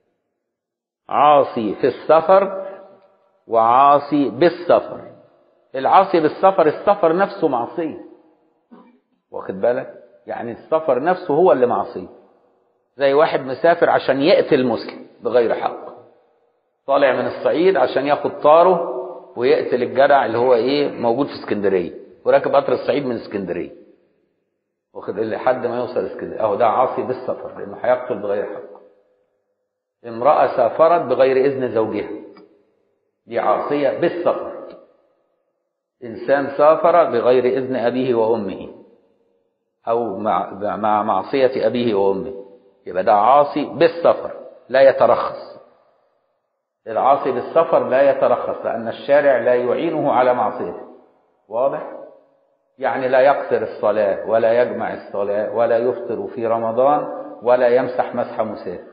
عاصي في السفر وعاصي بالسفر العاصي بالسفر السفر نفسه معصية واخد بالك يعني السفر نفسه هو اللي معصية زي واحد مسافر عشان يقتل مسلم بغير حق طالع من الصعيد عشان ياخد طاره ويقتل الجدع اللي هو ايه موجود في اسكندريه وراكب قطر الصعيد من اسكندريه واخد لحد ما يوصل اسكندريه اهو ده عاصي بالسفر لانه هيقتل بغير حق امراه سافرت بغير اذن زوجها دي عاصيه بالسفر انسان سافر بغير اذن ابيه وامه او مع مع معصيه ابيه وامه يبقى ده عاصي بالسفر لا يترخص العاصي بالسفر لا يترخص لأن الشارع لا يعينه على معصيته واضح؟ يعني لا يقصر الصلاة ولا يجمع الصلاة ولا يفطر في رمضان ولا يمسح مسح مسافر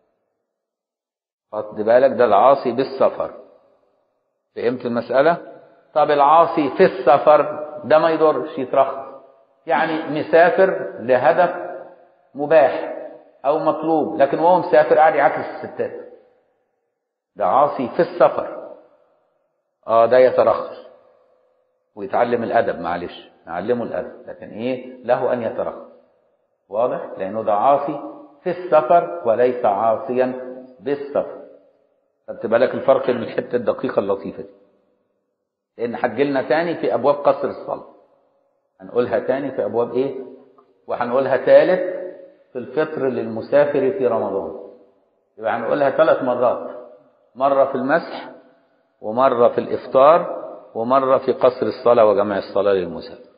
خد بالك ده العاصي بالسفر فهمت المسألة؟ طب العاصي في السفر ده ما يضرش يترخص يعني مسافر لهدف مباح أو مطلوب لكن وهو مسافر قاعد يعكس الستات ده عاصي في السفر اه ده يترخص ويتعلم الادب معلش نعلمه الادب لكن ايه له ان يترخص واضح لانه ده عاصي في السفر وليس عاصيا بالسفر خدت بالك الفرق من الحته الدقيقه اللطيفه دي لان هتجيلنا تاني في ابواب قصر الصلاه هنقولها تاني في ابواب ايه وهنقولها ثالث في الفطر للمسافر في رمضان يبقى هنقولها ثلاث مرات مرة في المسح ومرة في الإفطار ومرة في قصر الصلاة وجمع الصلاة للمسافر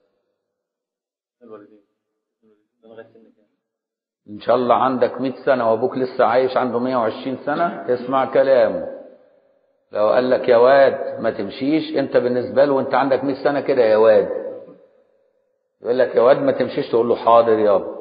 إن شاء الله عندك 100 سنة وأبوك لسه عايش عنده 120 سنة اسمع كلامه لو قال لك يا واد ما تمشيش أنت بالنسبة له وأنت عندك 100 سنة كده يا واد يقول لك يا واد ما تمشيش تقول له حاضر يابا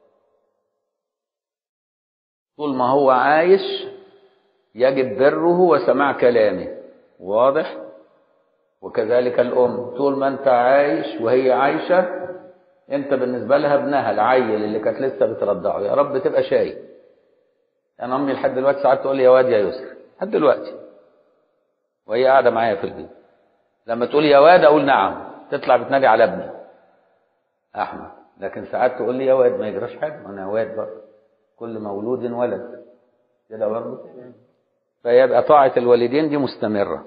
طول ما هو عايش يجب بره وسماع كلامه واضح وكذلك الأم طول ما أنت عايش وهي عايشة أنت بالنسبة لها ابنها العيل اللي كانت لسه بترضعه يا رب تبقى شايف أنا أمي لحد دلوقتي ساعات تقول لي يا واد يا يسر لحد دلوقتي وهي قاعدة معايا في البيت لما تقول يا واد اقول نعم تطلع بتنادي على ابني احمد لكن ساعات تقول لي يا واد ما يجراش حاجه ما انا واد برضه كل مولود ولد كده برضه فيبقى طاعه الوالدين دي مستمره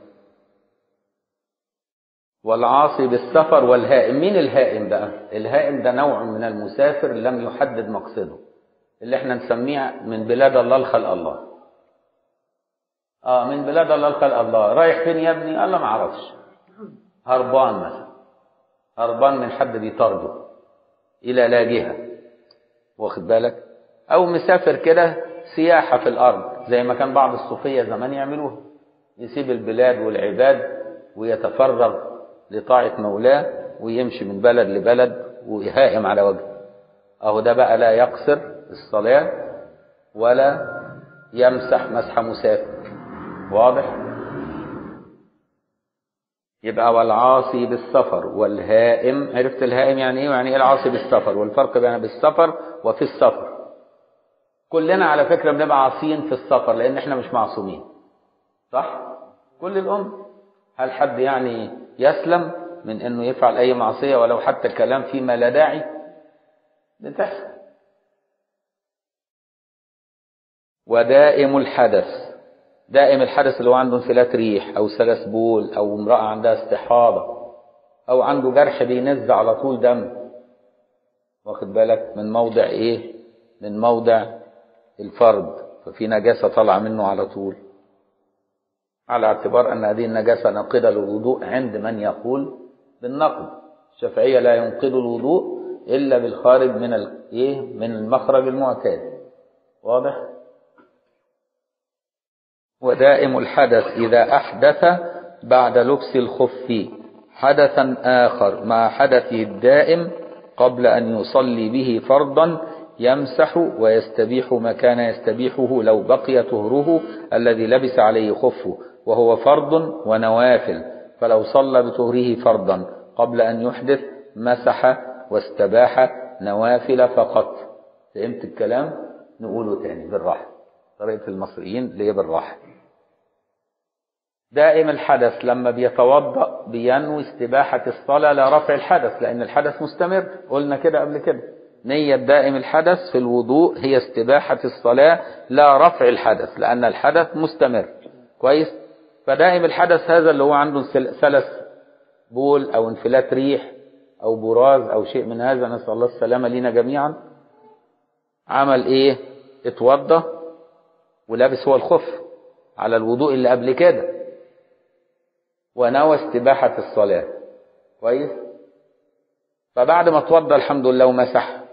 والعاصي بالسفر والهائم مين الهائم بقى الهائم ده نوع من المسافر لم يحدد مقصده اللي احنا نسميه من بلاد الله لخلق الله اه من بلاد الله لخلق الله رايح فين يا ابني الله ما اعرفش هربان مثلا هربان من حد بيطارده الى لا جهه واخد بالك او مسافر كده سياحه في الارض زي ما كان بعض الصوفيه زمان يعملوها يسيب البلاد والعباد ويتفرغ لطاعه مولاه ويمشي من بلد لبلد ويهائم على وجهه اهو ده بقى لا يقصر الصلاه ولا يمسح مسح مسافر واضح يبقى والعاصي بالسفر والهائم عرفت الهائم يعني ايه يعني ايه العاصي بالسفر والفرق بين بالسفر وفي السفر كلنا على فكرة بنبقى عاصيين في السفر لان احنا مش معصومين صح كل الأم هل حد يعني يسلم من انه يفعل اي معصية ولو حتى الكلام فيما لا داعي بتحصل ودائم الحدث دائم الحدث اللي هو عنده انفلات ريح او سلس بول او امرأة عندها استحاضة او عنده جرح بينز على طول دم واخد بالك من موضع ايه من موضع الفرد ففي نجاسة طالعة منه على طول على اعتبار ان هذه النجاسة ناقضة للوضوء عند من يقول بالنقض الشافعية لا ينقض الوضوء الا بالخارج من الايه من المخرج المعتاد واضح ودائم الحدث إذا أحدث بعد لبس الخف حدثا آخر مع حدثه الدائم قبل أن يصلي به فرضا يمسح ويستبيح ما كان يستبيحه لو بقي طهره الذي لبس عليه خفه وهو فرض ونوافل فلو صلى بطهره فرضا قبل أن يحدث مسح واستباح نوافل فقط فهمت الكلام نقوله تاني بالراحة طريقة المصريين اللي هي بالراحة دائم الحدث لما بيتوضأ بينوي استباحة الصلاة لا رفع الحدث لأن الحدث مستمر قلنا كده قبل كده نية دائم الحدث في الوضوء هي استباحة الصلاة لا رفع الحدث لأن الحدث مستمر كويس فدائم الحدث هذا اللي هو عنده سلس بول أو انفلات ريح أو براز أو شيء من هذا نسأل الله السلامة لنا جميعا عمل إيه اتوضى ولابس هو الخف على الوضوء اللي قبل كده ونوى استباحة الصلاة كويس فبعد ما اتوضى الحمد لله ومسح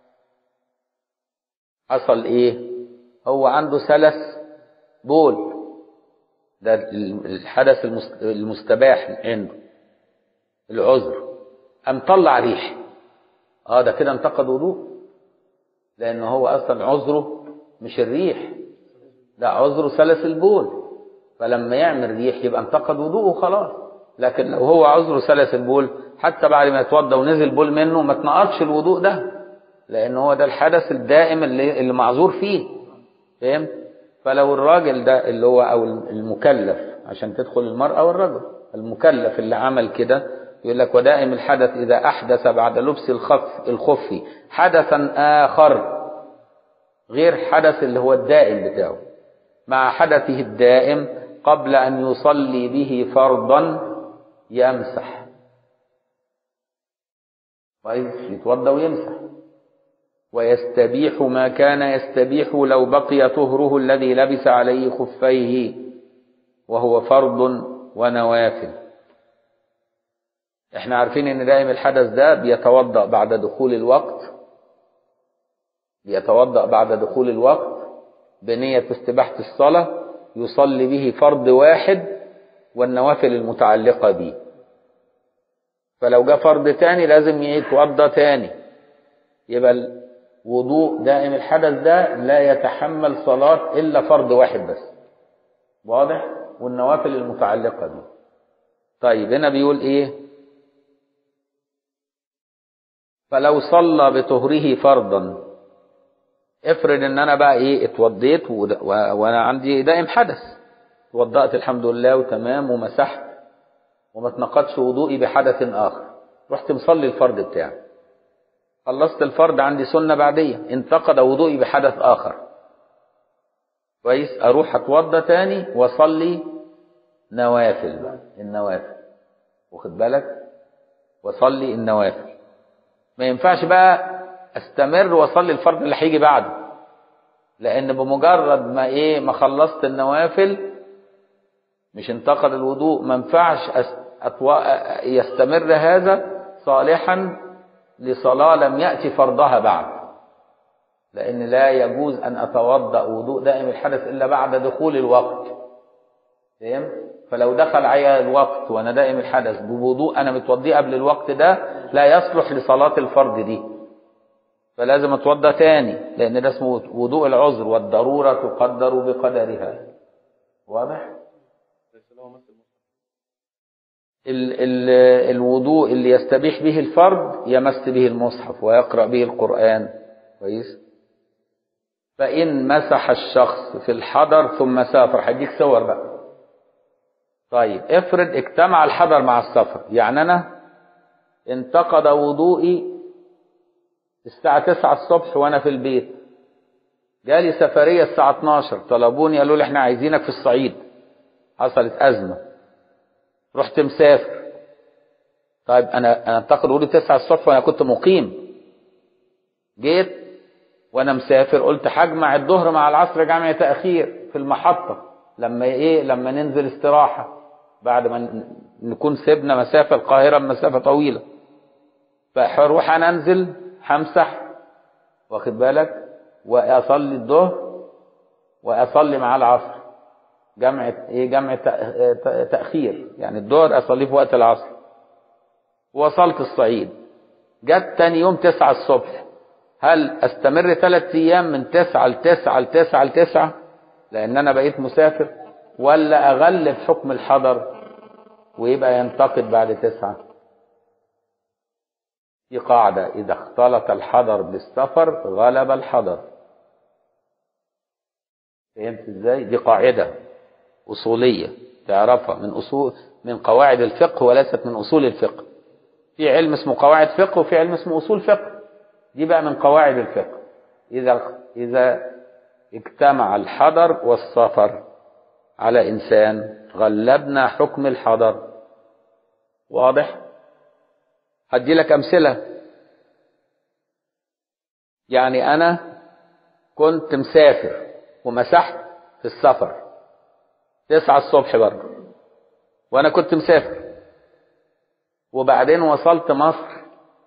حصل ايه هو عنده سلس بول ده الحدث المستباح عنده العذر قام طلع ريح اه ده كده انتقد وضوء لان هو اصلا عذره مش الريح ده عذره سلس البول فلما يعمل ريح يبقى انتقد وضوءه خلاص لكن لو هو عذره سلس البول حتى بعد ما يتوضى ونزل بول منه ما تنقضش الوضوء ده لان هو ده الحدث الدائم اللي, اللي معذور فيه فهمت فلو الراجل ده اللي هو او المكلف عشان تدخل المرأة والرجل المكلف اللي عمل كده يقول لك ودائم الحدث إذا أحدث بعد لبس الخف الخف حدثا آخر غير حدث اللي هو الدائم بتاعه مع حدثه الدائم قبل أن يصلي به فرضا يمسح كويس يتوضى ويمسح ويستبيح ما كان يستبيح لو بقي طهره الذي لبس عليه خفيه وهو فرض ونوافل احنا عارفين ان دائم الحدث ده بيتوضأ بعد دخول الوقت بيتوضأ بعد دخول الوقت بنية استباحة الصلاة يصلي به فرض واحد والنوافل المتعلقة به فلو جاء فرض تاني لازم يتوضأ تاني يبقى الوضوء دائم الحدث ده لا يتحمل صلاة إلا فرض واحد بس واضح والنوافل المتعلقة به طيب هنا بيقول ايه فلو صلى بطهره فرضا افرض ان انا بقى ايه اتوضيت و... و... وانا عندي دائم حدث اتوضأت الحمد لله وتمام ومسحت وما تنقضش وضوئي بحدث آخر رحت مصلي الفرض بتاعي خلصت الفرض عندي سنة بعدية انتقد وضوئي بحدث آخر كويس أروح أتوضى تاني وأصلي نوافل بقى النوافل واخد بالك وأصلي النوافل ما ينفعش بقى استمر واصلي الفرض اللي هيجي بعده لان بمجرد ما ايه ما خلصت النوافل مش انتقد الوضوء ما ينفعش أس- أتو... يستمر هذا صالحا لصلاة لم يأتي فرضها بعد لأن لا يجوز أن أتوضأ وضوء دائم الحدث إلا بعد دخول الوقت فاهم؟ فلو دخل علي الوقت وأنا دائم الحدث بوضوء أنا متوضيه قبل الوقت ده لا يصلح لصلاة الفرض دي فلازم اتوضى تاني لان ده اسمه وضوء العذر والضروره تقدر بقدرها واضح بس لو مثل ال ال الوضوء اللي يستبيح به الفرد يمس به المصحف ويقرا به القران كويس فان مسح الشخص في الحضر ثم سافر هديك صور بقى طيب افرض اجتمع الحضر مع السفر يعني انا انتقد وضوئي الساعة 9 الصبح وأنا في البيت جالي سفرية الساعة 12 طلبوني قالوا لي احنا عايزينك في الصعيد حصلت أزمة رحت مسافر طيب أنا أنا أنتقد وضوئي 9 الصبح وأنا كنت مقيم جيت وأنا مسافر قلت هجمع الظهر مع العصر جمع تأخير في المحطة لما إيه لما ننزل استراحة بعد ما ن- نكون سيبنا مسافة القاهرة مسافة طويلة فهروح انا انزل همسح واخد بالك واصلي الظهر واصلي مع العصر جمع ايه جمع تأ- تأ- تاخير يعني الظهر اصليه في وقت العصر وصلت الصعيد جت تاني يوم تسعة الصبح هل استمر ثلاث ايام من تسعة لتسعة لتسعة لتسعة لان انا بقيت مسافر ولا اغلب حكم الحضر ويبقى ينتقد بعد تسعة في قاعدة إذا اختلط الحضر بالسفر غلب الحضر فهمت ازاي؟ دي قاعدة أصولية تعرفها من أصول من قواعد الفقه وليست من أصول الفقه. في علم اسمه قواعد فقه وفي علم اسمه أصول فقه. دي بقى من قواعد الفقه. إذا إذا اجتمع الحضر والسفر على إنسان غلبنا حكم الحضر. واضح؟ هدي لك أمثلة يعني أنا كنت مسافر ومسحت في السفر تسعة الصبح برضه وأنا كنت مسافر وبعدين وصلت مصر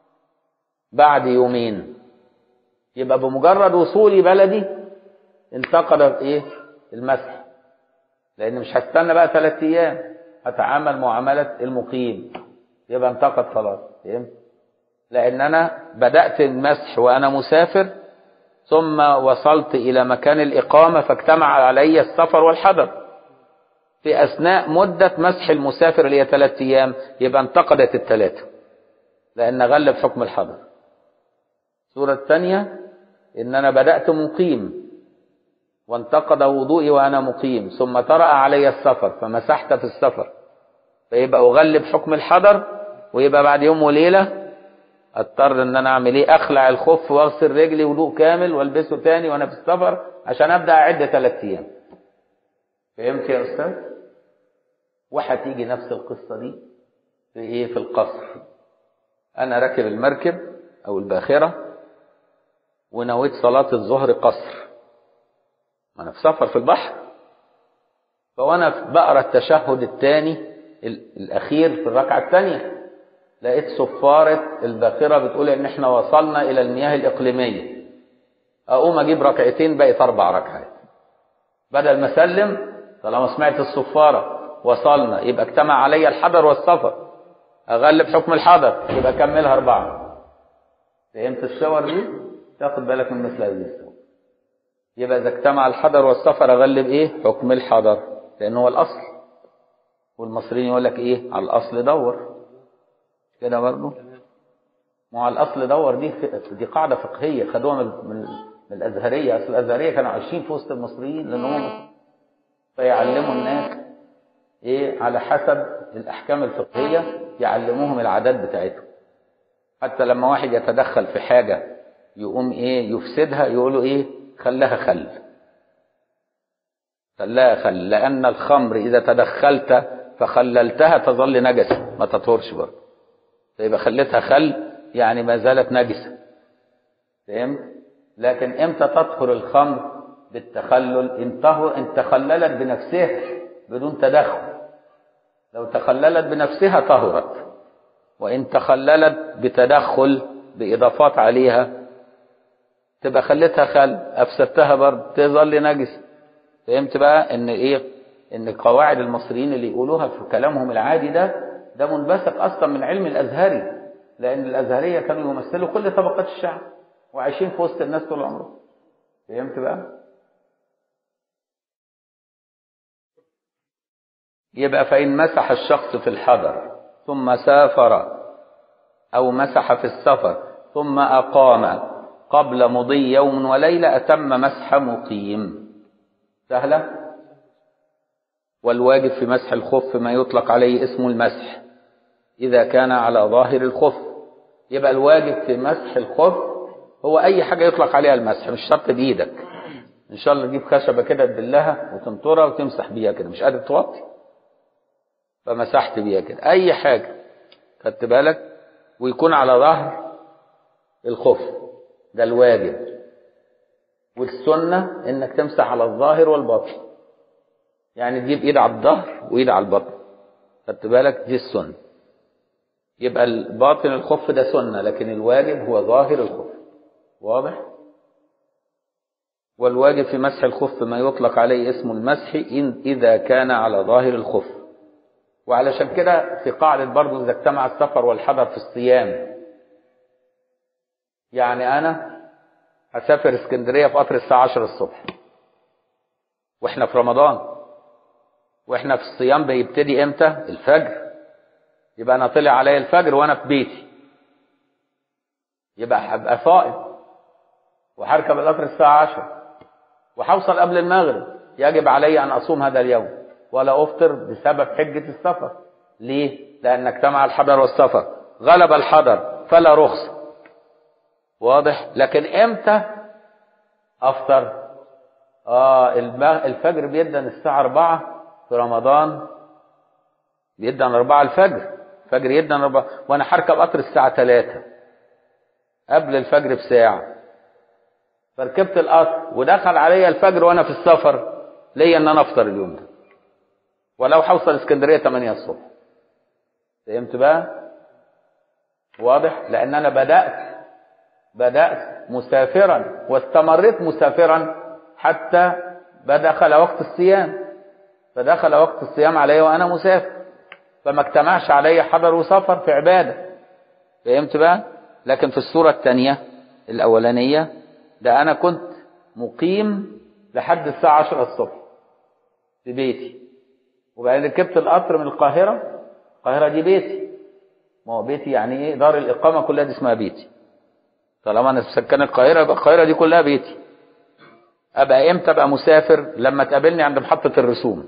بعد يومين يبقى بمجرد وصولي بلدي انتقد ايه المسح لان مش هستنى بقى ثلاث ايام هتعامل معامله المقيم يبقى انتقد خلاص فهمت لان انا بدات المسح وانا مسافر ثم وصلت الى مكان الاقامه فاجتمع علي السفر والحضر في اثناء مده مسح المسافر اللي هي ثلاث ايام يبقى انتقدت الثلاثه لان غلب حكم الحضر الصوره الثانيه ان انا بدات مقيم وانتقد وضوئي وانا مقيم ثم طرأ علي السفر فمسحت في السفر فيبقى اغلب حكم الحضر ويبقى بعد يوم وليله اضطر ان انا اعمل ايه اخلع الخف واغسل رجلي وضوء كامل والبسه تاني وانا في السفر عشان ابدا اعد ثلاث ايام فهمت يا استاذ وهتيجي نفس القصه دي في ايه في القصر انا راكب المركب او الباخره ونويت صلاه الظهر قصر ما انا في سفر في البحر فوانا بقرا التشهد الثاني الاخير في الركعه الثانيه لقيت صفاره الباخره بتقول ان احنا وصلنا الى المياه الاقليميه اقوم اجيب ركعتين بقت اربع ركعات بدل ما اسلم طالما سمعت الصفاره وصلنا يبقى اجتمع علي الحضر والسفر اغلب حكم الحضر يبقى اكملها اربعه فهمت الصور دي تاخد بالك من مثل هذه الصور يبقى اذا اجتمع الحضر والسفر اغلب ايه حكم الحضر لانه هو الاصل والمصريين يقول لك ايه على الاصل دور كده برضه ما على الاصل دور دي دي قاعده فقهيه خدوها من من, من الازهريه اصل الازهريه كانوا عايشين في وسط المصريين لان هم فيعلموا الناس ايه على حسب الأحكام الفقهية يعلموهم العادات بتاعتهم حتى لما واحد يتدخل في حاجة يقوم إيه يفسدها يقولوا إيه خلها خل خلها خل لأن الخمر إذا تدخلت فخللتها تظل نجسة ما تطهرش برضه فيبقى خليتها خل يعني ما زالت نجسة فهمت لكن امتى تطهر الخمر بالتخلل ان طهر ان تخللت بنفسها بدون تدخل لو تخللت بنفسها طهرت وان تخللت بتدخل باضافات عليها تبقى خليتها خل افسدتها برضه تظل نجس فهمت بقى ان ايه ان قواعد المصريين اللي يقولوها في كلامهم العادي ده ده منبثق اصلا من علم الازهري لان الازهريه كانوا يمثلوا كل طبقات الشعب وعايشين في وسط الناس طول عمرهم فهمت بقى يبقى فإن مسح الشخص في الحضر ثم سافر أو مسح في السفر ثم أقام قبل مضي يوم وليلة أتم مسح مقيم سهلة والواجب في مسح الخف ما يطلق عليه اسم المسح إذا كان على ظاهر الخف يبقى الواجب في مسح الخف هو أي حاجة يطلق عليها المسح مش شرط بإيدك إن شاء الله تجيب خشبة كده تدلها وتنطرها وتمسح بيها كده مش قادر توطي فمسحت بيها كده أي حاجة خدت بالك ويكون على ظهر الخف ده الواجب والسنة إنك تمسح على الظاهر والباطن يعني تجيب إيد على الظهر وإيد على البطن خدت بالك دي السنة يبقى الباطن الخف ده سنة لكن الواجب هو ظاهر الخف واضح والواجب في مسح الخف ما يطلق عليه اسم المسح إن إذا كان على ظاهر الخف وعلشان كده في قاعدة برضو إذا اجتمع السفر والحضر في الصيام يعني أنا هسافر اسكندرية في قطر الساعة 10 الصبح وإحنا في رمضان وإحنا في الصيام بيبتدي إمتى؟ الفجر يبقى أنا طلع عليا الفجر وأنا في بيتي يبقى هبقى صائم وهركب القطر الساعة 10 وهوصل قبل المغرب يجب علي أن أصوم هذا اليوم ولا أفطر بسبب حجة السفر ليه؟ لأن اجتمع الحضر والسفر غلب الحضر فلا رخصة واضح؟ لكن إمتى أفطر؟ آه الفجر بيدن الساعة 4 في رمضان بيدن 4 الفجر الفجر يدن 4 وأنا هركب قطر الساعة 3 قبل الفجر بساعة فركبت القطر ودخل عليا الفجر وأنا في السفر ليا إن أنا أفطر اليوم ده ولو حوصل اسكندريه 8 الصبح فهمت بقى واضح لان انا بدات بدات مسافرا واستمريت مسافرا حتى بدخل وقت الصيام فدخل وقت الصيام علي وانا مسافر فما اجتمعش علي حضر وسفر في عباده فهمت بقى لكن في الصوره الثانيه الاولانيه ده انا كنت مقيم لحد الساعه 10 الصبح في بيتي وبعدين ركبت القطر من القاهرة القاهرة دي بيتي ما هو بيتي يعني ايه دار الإقامة كلها دي اسمها بيتي طالما أنا سكان القاهرة يبقى القاهرة دي كلها بيتي أبقى إمتى أبقى مسافر لما تقابلني عند محطة الرسوم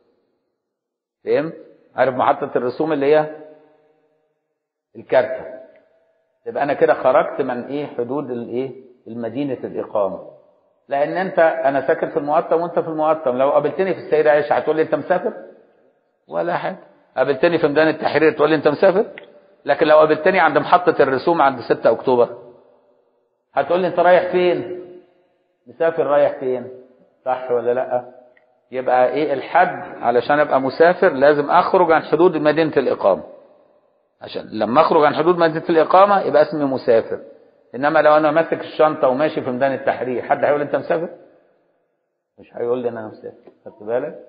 فهمت؟ عارف محطة الرسوم اللي هي الكارتة يبقى أنا كده خرجت من إيه حدود الإيه المدينة الإقامة لان انت انا ساكن في المقطم وانت في المقطم لو قابلتني في السيده عائشه هتقول لي انت مسافر ولا حاجه قابلتني في ميدان التحرير تقول لي انت مسافر لكن لو قابلتني عند محطه الرسوم عند 6 اكتوبر هتقول لي انت رايح فين مسافر رايح فين صح ولا لا يبقى ايه الحد علشان ابقى مسافر لازم اخرج عن حدود مدينه الاقامه عشان لما اخرج عن حدود مدينه الاقامه يبقى اسمي مسافر انما لو انا ماسك الشنطه وماشي في ميدان التحرير حد هيقول انت مسافر مش هيقول لي ان انا مسافر خدت بالك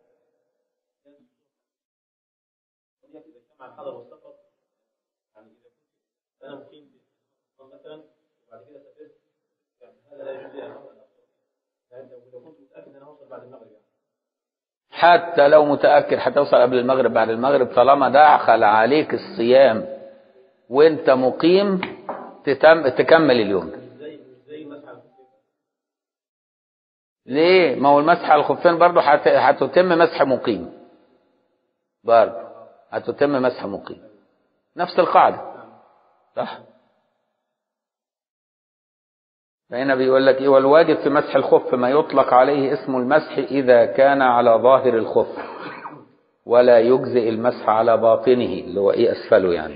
الحضر والسفر يعني اذا كنت انا مقيم في مثلا وبعد كده سافرت يعني هذا لا يجوز لي ان اوصل يعني لو كنت متاكد ان انا هوصل بعد المغرب يعني حتى لو متاكد هتوصل قبل المغرب بعد المغرب طالما دخل عليك الصيام وانت مقيم تتم تكمل اليوم ده زي زي مسح ليه ما هو المسح على الخفين برضه هت- هتتم مسح مقيم برضه هتتم مسح مقيم نفس القاعدة صح فهنا بيقول لك ايه والواجب في مسح الخف ما يطلق عليه اسم المسح اذا كان على ظاهر الخف ولا يجزئ المسح على باطنه اللي هو ايه اسفله يعني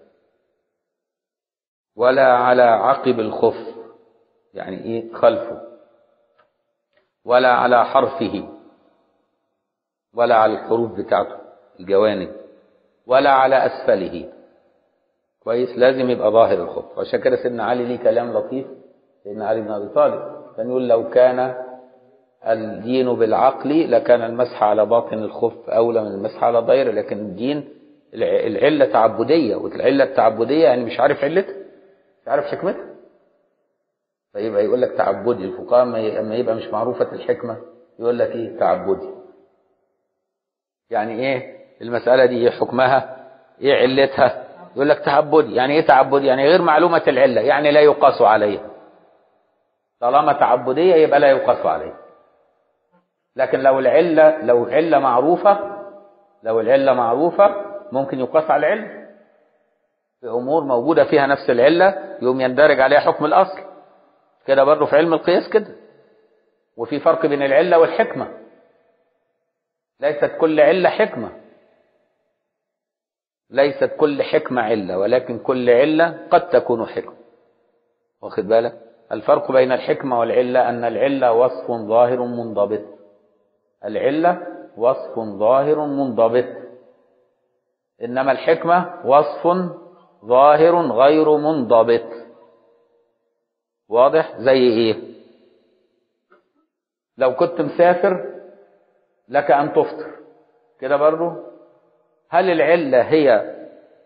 ولا على عقب الخف يعني ايه خلفه ولا على حرفه ولا على الحروف بتاعته الجوانب ولا على اسفله كويس لازم يبقى ظاهر الخف عشان كده سيدنا علي ليه كلام لطيف سيدنا علي بن ابي طالب كان يقول لو كان الدين بالعقل لكان المسح على باطن الخف اولى من المسح على ظاهره لكن الدين العله تعبديه والعله التعبديه يعني مش عارف علتها مش عارف حكمتها فيبقى يقول لك تعبدي الفقهاء اما يبقى مش معروفه الحكمه يقول لك ايه تعبدي يعني ايه المساله دي ايه حكمها ايه علتها يقول لك تعبدي يعني ايه تعبدي يعني غير معلومه العله يعني لا يقاس عليها طالما تعبديه يبقى لا يقاس عليها لكن لو العله لو العله معروفه لو العله معروفه ممكن يقاس على العله في امور موجوده فيها نفس العله يقوم يندرج عليها حكم الاصل كده برضه في علم القياس كده وفي فرق بين العله والحكمه ليست كل عله حكمه ليست كل حكمه عله ولكن كل عله قد تكون حكمه واخد بالك الفرق بين الحكمه والعله ان العله وصف ظاهر منضبط العله وصف ظاهر منضبط انما الحكمه وصف ظاهر غير منضبط واضح زي ايه لو كنت مسافر لك ان تفطر كده برضو هل العله هي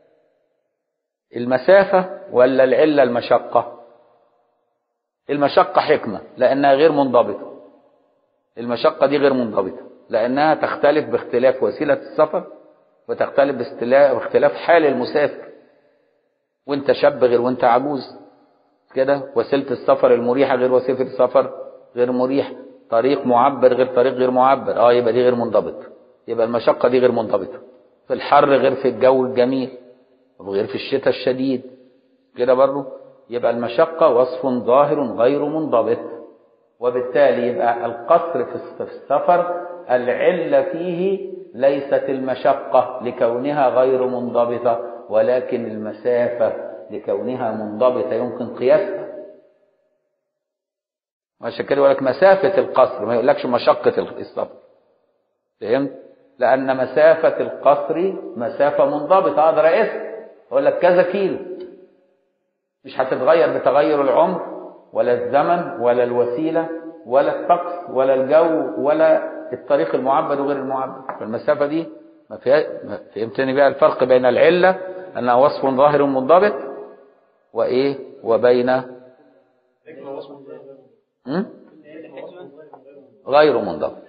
المسافه ولا العله المشقه المشقه حكمه لانها غير منضبطه المشقه دي غير منضبطه لانها تختلف باختلاف وسيله السفر وتختلف باختلاف حال المسافر وانت شاب غير وانت عجوز كده وسيله السفر المريحه غير وسيله السفر غير مريح طريق معبر غير طريق غير معبر اه يبقى دي غير منضبط يبقى المشقه دي غير منضبطه في الحر غير في الجو الجميل وغير في الشتاء الشديد كده برضه يبقى المشقه وصف ظاهر غير منضبط وبالتالي يبقى القصر في السفر العله فيه ليست المشقه لكونها غير منضبطه ولكن المسافه لكونها منضبطة يمكن قياسها عشان كده يقول لك مسافة القصر ما يقولكش مشقة السفر فهمت؟ لأن مسافة القصر مسافة منضبطة أقدر أقيسها يقول لك كذا كيلو مش هتتغير بتغير العمر ولا الزمن ولا الوسيلة ولا الطقس ولا الجو ولا الطريق المعبد وغير المعبد فالمسافة دي ما فيها فهمتني بقى الفرق بين العلة أنها وصف ظاهر منضبط وإيه وبين م? غير منضبط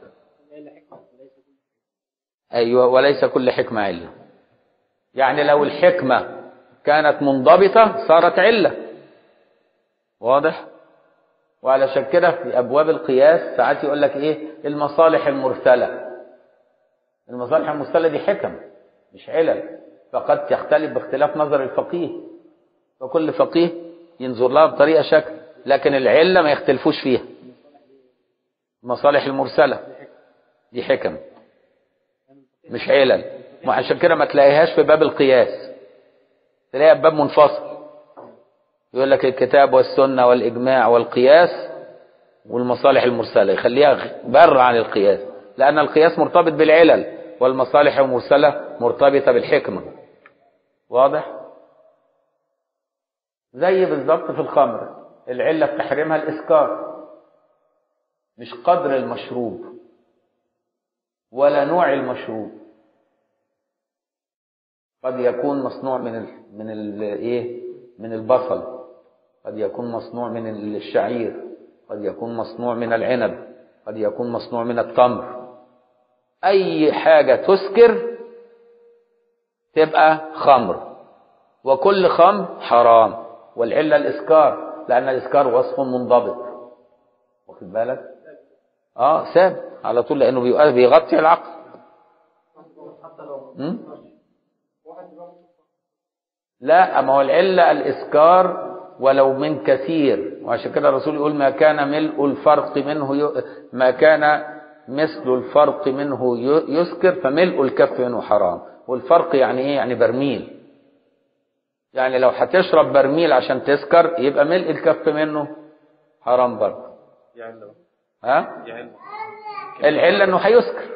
أيوة وليس كل حكمة علة يعني لو الحكمة كانت منضبطة صارت علة واضح وعلشان كده في أبواب القياس ساعات يقول لك إيه المصالح المرسلة المصالح المرسلة دي حكم مش علل فقد تختلف باختلاف نظر الفقيه فكل فقيه ينظر لها بطريقة شكل لكن العلة ما يختلفوش فيها المصالح المرسلة دي حكم مش علل وعشان كده ما تلاقيهاش في باب القياس تلاقيها في باب منفصل يقول لك الكتاب والسنة والإجماع والقياس والمصالح المرسلة يخليها بر عن القياس لأن القياس مرتبط بالعلل والمصالح المرسلة مرتبطة بالحكمة واضح؟ زي بالظبط في الخمر العلة في تحريمها الإسكار مش قدر المشروب ولا نوع المشروب قد يكون مصنوع من ال من ال ايه من البصل قد يكون مصنوع من الشعير قد يكون مصنوع من العنب قد يكون مصنوع من التمر اي حاجه تسكر تبقى خمر وكل خمر حرام والعله الاسكار لان الاسكار وصف منضبط واخد بالك اه ثابت على طول لانه بيغطي العقل م? لا ما هو العلة الإسكار ولو من كثير وعشان كده الرسول يقول ما كان ملء الفرق منه ي... ما كان مثل الفرق منه ي... يسكر فملء الكف منه حرام والفرق يعني ايه يعني برميل يعني لو هتشرب برميل عشان تسكر يبقى ملء الكف منه حرام برضه يعني لو ها يعني العلة انه هيسكر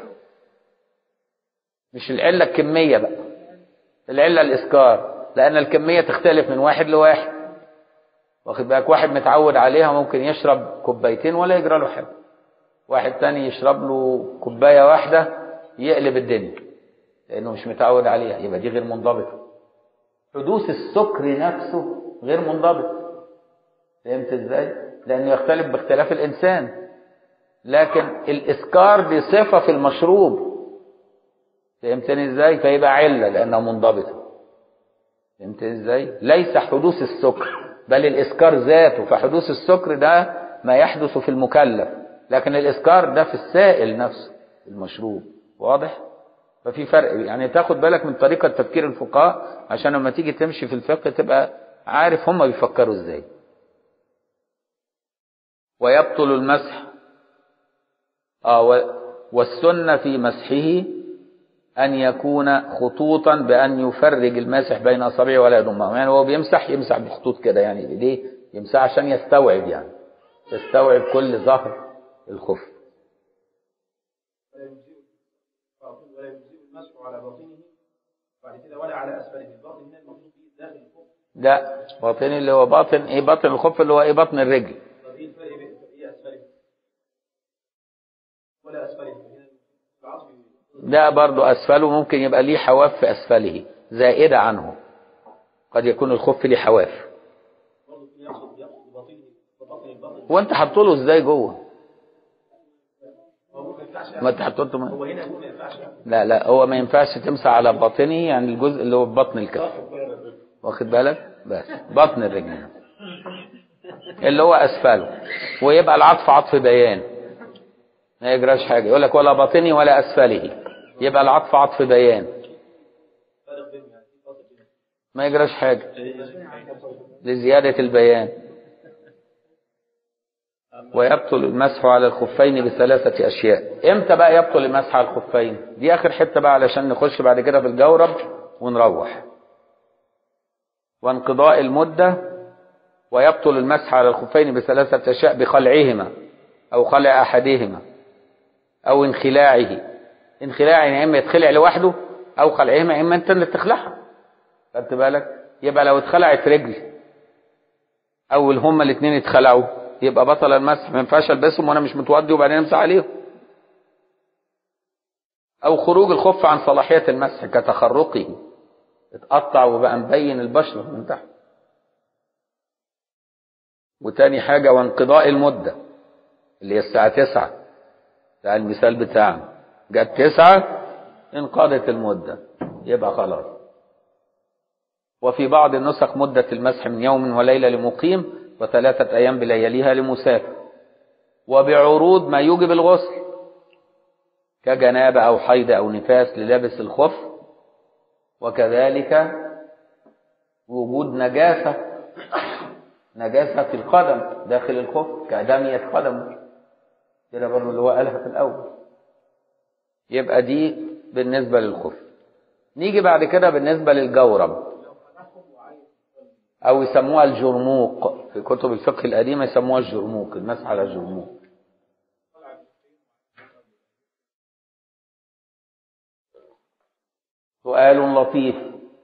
مش العلة الكمية بقى العلة الإسكار لأن الكمية تختلف من واحد لواحد واخد بالك واحد متعود عليها ممكن يشرب كوبايتين ولا يجرى له حاجة واحد تاني يشرب له كوباية واحدة يقلب الدنيا لأنه مش متعود عليها يبقى دي غير منضبطة حدوث السكر نفسه غير منضبط فهمت ازاي؟ لأنه يختلف باختلاف الإنسان لكن الإسكار دي صفة في المشروب فهمتني ازاي؟ فيبقى علة لأنها منضبطة فهمت ازاي؟ ليس حدوث السكر بل الإسكار ذاته فحدوث السكر ده ما يحدث في المكلف لكن الإسكار ده في السائل نفسه المشروب واضح؟ ففي فرق يعني تاخد بالك من طريقة تفكير الفقهاء عشان لما تيجي تمشي في الفقه تبقى عارف هم بيفكروا ازاي ويبطل المسح آه و- والسنة في مسحه أن يكون خطوطا بأن يفرج الماسح بين أصابعه ولا يضمه يعني هو بيمسح يمسح بخطوط كده يعني بإيديه يمسح عشان يستوعب يعني يستوعب كل ظهر الخف ولا يجزئ ولا يجزئ المسح على باطنه بعد كده ولا على اسفله الباطن هنا المقصود به داخل الفوق ده باطن اللي هو باطن ايه باطن الخف اللي هو ايه باطن الرجل طب ايه الفرق بين ايه اسفله ولا اسفله هنا العصب ده برضو أسفله ممكن يبقى ليه حواف في أسفله زائدة عنه قد يكون الخف ليه حواف برضه يقصد يقصد باطنه ببطن الباطن وانت حطوله ازاي جوه هو ممكن ما ينفعش ما انت حطيته ما- هو هنا يقول ما ينفعش لا لا هو ما ينفعش تمسح على باطنه يعني الجزء اللي هو بطن الكف واخد بالك بس بطن الرجل اللي هو اسفله ويبقى العطف عطف بيان ما يجراش حاجه يقول لك ولا باطني ولا اسفله يبقى العطف عطف بيان فرق بين يعني فاصل بين ما يجراش حاجه لزياده البيان ويبطل المسح على الخفين بثلاثة أشياء إمتى بقى يبطل المسح على الخفين دي آخر حتة بقى علشان نخش بعد كده في الجورب ونروح وانقضاء المدة ويبطل المسح على الخفين بثلاثة أشياء بخلعهما أو خلع أحدهما أو انخلاعه انخلاعه يعني إما يتخلع لوحده أو خلعهما إما أنت اللي تخلعها خدت بالك يبقى لو اتخلعت رجل أو هما الاثنين اتخلعوا يبقى بطل المسح ما ينفعش البسهم وانا مش متوضي وبعدين امسح عليهم او خروج الخف عن صلاحيه المسح كتخرقه اتقطع وبقى مبين البشره من تحت وتاني حاجه وانقضاء المده اللي هي الساعه 9 ده المثال بتاعنا جت 9 انقضت المده يبقى خلاص وفي بعض النسخ مدة المسح من يوم وليلة لمقيم وثلاثة أيام بلياليها لمسافر وبعروض ما يوجب الغسل كجنابة أو حيض أو نفاس للابس الخف وكذلك وجود نجاسة نجاسة في القدم داخل الخف كأدمية قدم كده برضه اللي هو قالها في الأول يبقى دي بالنسبة للخف نيجي بعد كده بالنسبة للجورب أو يسموها الجرموق في كتب الفقه القديمة يسموها الجرموق المسح على الجرموق سؤال لطيف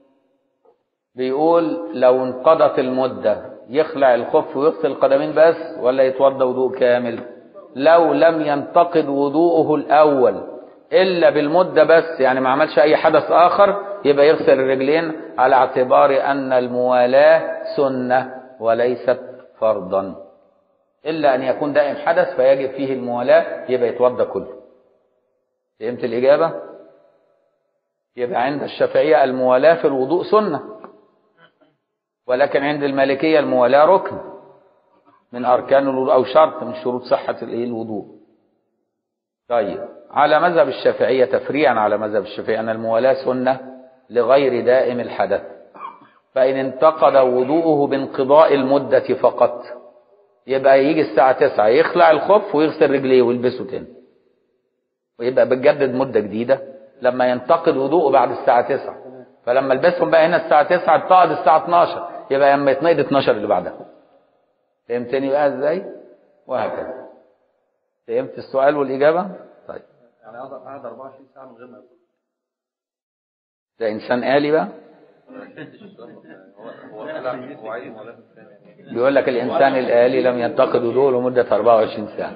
بيقول لو انقضت المدة يخلع الخف ويغسل القدمين بس ولا يتوضى وضوء كامل لو لم ينتقد وضوءه الأول إلا بالمدة بس يعني ما عملش أي حدث آخر يبقى يغسل الرجلين على اعتبار أن الموالاة سنة وليست فرضا إلا أن يكون دائم حدث فيجب فيه الموالاة يبقى يتوضى كله فهمت الإجابة؟ يبقى عند الشافعية الموالاة في الوضوء سنة ولكن عند المالكية الموالاة ركن من أركان الوضوء أو شرط من شروط صحة الإيه؟ الوضوء طيب على مذهب الشافعية تفريعا على مذهب الشافعية أن الموالاة سنة لغير دائم الحدث فإن انتقد وضوءه بانقضاء المدة فقط يبقى يجي الساعة 9 يخلع الخف ويغسل رجليه ويلبسه تاني ويبقى بتجدد مدة جديدة لما ينتقد وضوءه بعد الساعة 9 فلما البسهم بقى هنا الساعة 9 اتقعد الساعة 12 يبقى لما يتنقد 12 اللي بعدها فهمتني بقى ازاي؟ وهكذا فهمت السؤال والإجابة؟ طيب يعني قعد قعد 24 ساعه من غير ما ياكل ده إنسان آلي بقى هو هو طلع هو عايز بيقول لك الإنسان الآلي لم ينتقد وضوءه لمدة 24 ساعة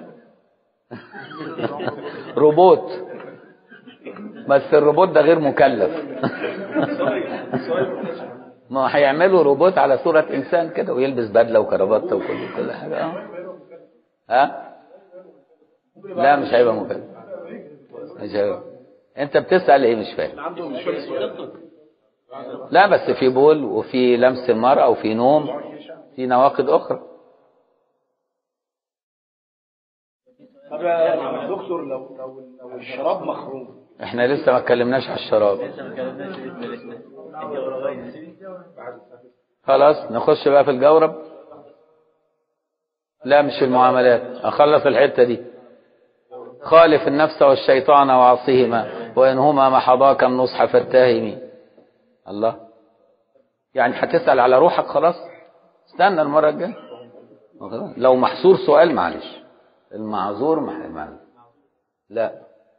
روبوت بس الروبوت ده غير مكلف ما هيعملوا روبوت على صورة إنسان كده ويلبس بدلة وكرافتة وكل كل حاجة اه ها لا مش هيبقى مكلف مش هيبقى انت بتسأل ايه مش فاهم عنده مش فاهم السؤال لا بس في بول وفي لمس المرأة وفي نوم في نواقض أخرى طب يا دكتور لو لو لو الشراب مخروم احنا لسه ما اتكلمناش على الشراب خلاص نخش بقى في الجورب لا مش في المعاملات اخلص الحتة دي خالف النفس والشيطان وعصيهما وإنهما محضاك النصح فاتهمي الله يعني هتسأل على روحك خلاص استنى المرة الجاية لو محصور سؤال معلش المعذور مح- معلش لا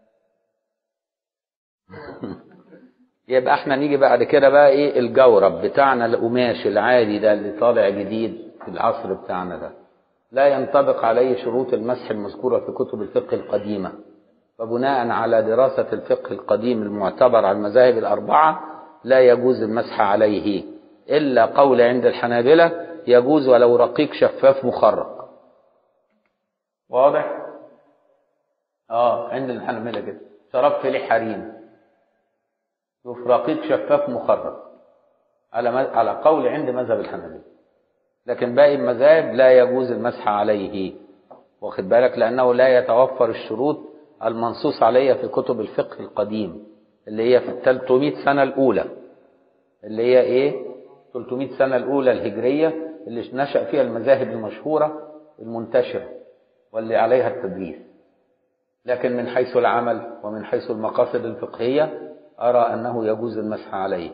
يبقى احنا نيجي بعد كده بقى ايه الجورب بتاعنا القماش العادي ده اللي طالع جديد في العصر بتاعنا ده لا ينطبق عليه شروط المسح المذكورة في كتب الفقه القديمة فبناء على دراسة الفقه القديم المعتبر على المذاهب الأربعة لا يجوز المسح عليه إلا قول عند الحنابلة يجوز ولو رقيق شفاف مخرق واضح؟ اه عند الحنابلة كده شراب فيلي حريم شوف رقيق شفاف مخرق على م- على قول عند مذهب الحنابلة لكن باقي المذاهب لا يجوز المسح عليه واخد بالك لأنه لا يتوفر الشروط المنصوص عليها في كتب الفقه القديم اللي هي في ال 300 سنة الأولى اللي هي إيه 300 سنة الأولى الهجرية اللي نشأ فيها المذاهب المشهورة المنتشرة واللي عليها التدريس لكن من حيث العمل ومن حيث المقاصد الفقهية أرى أنه يجوز المسح عليه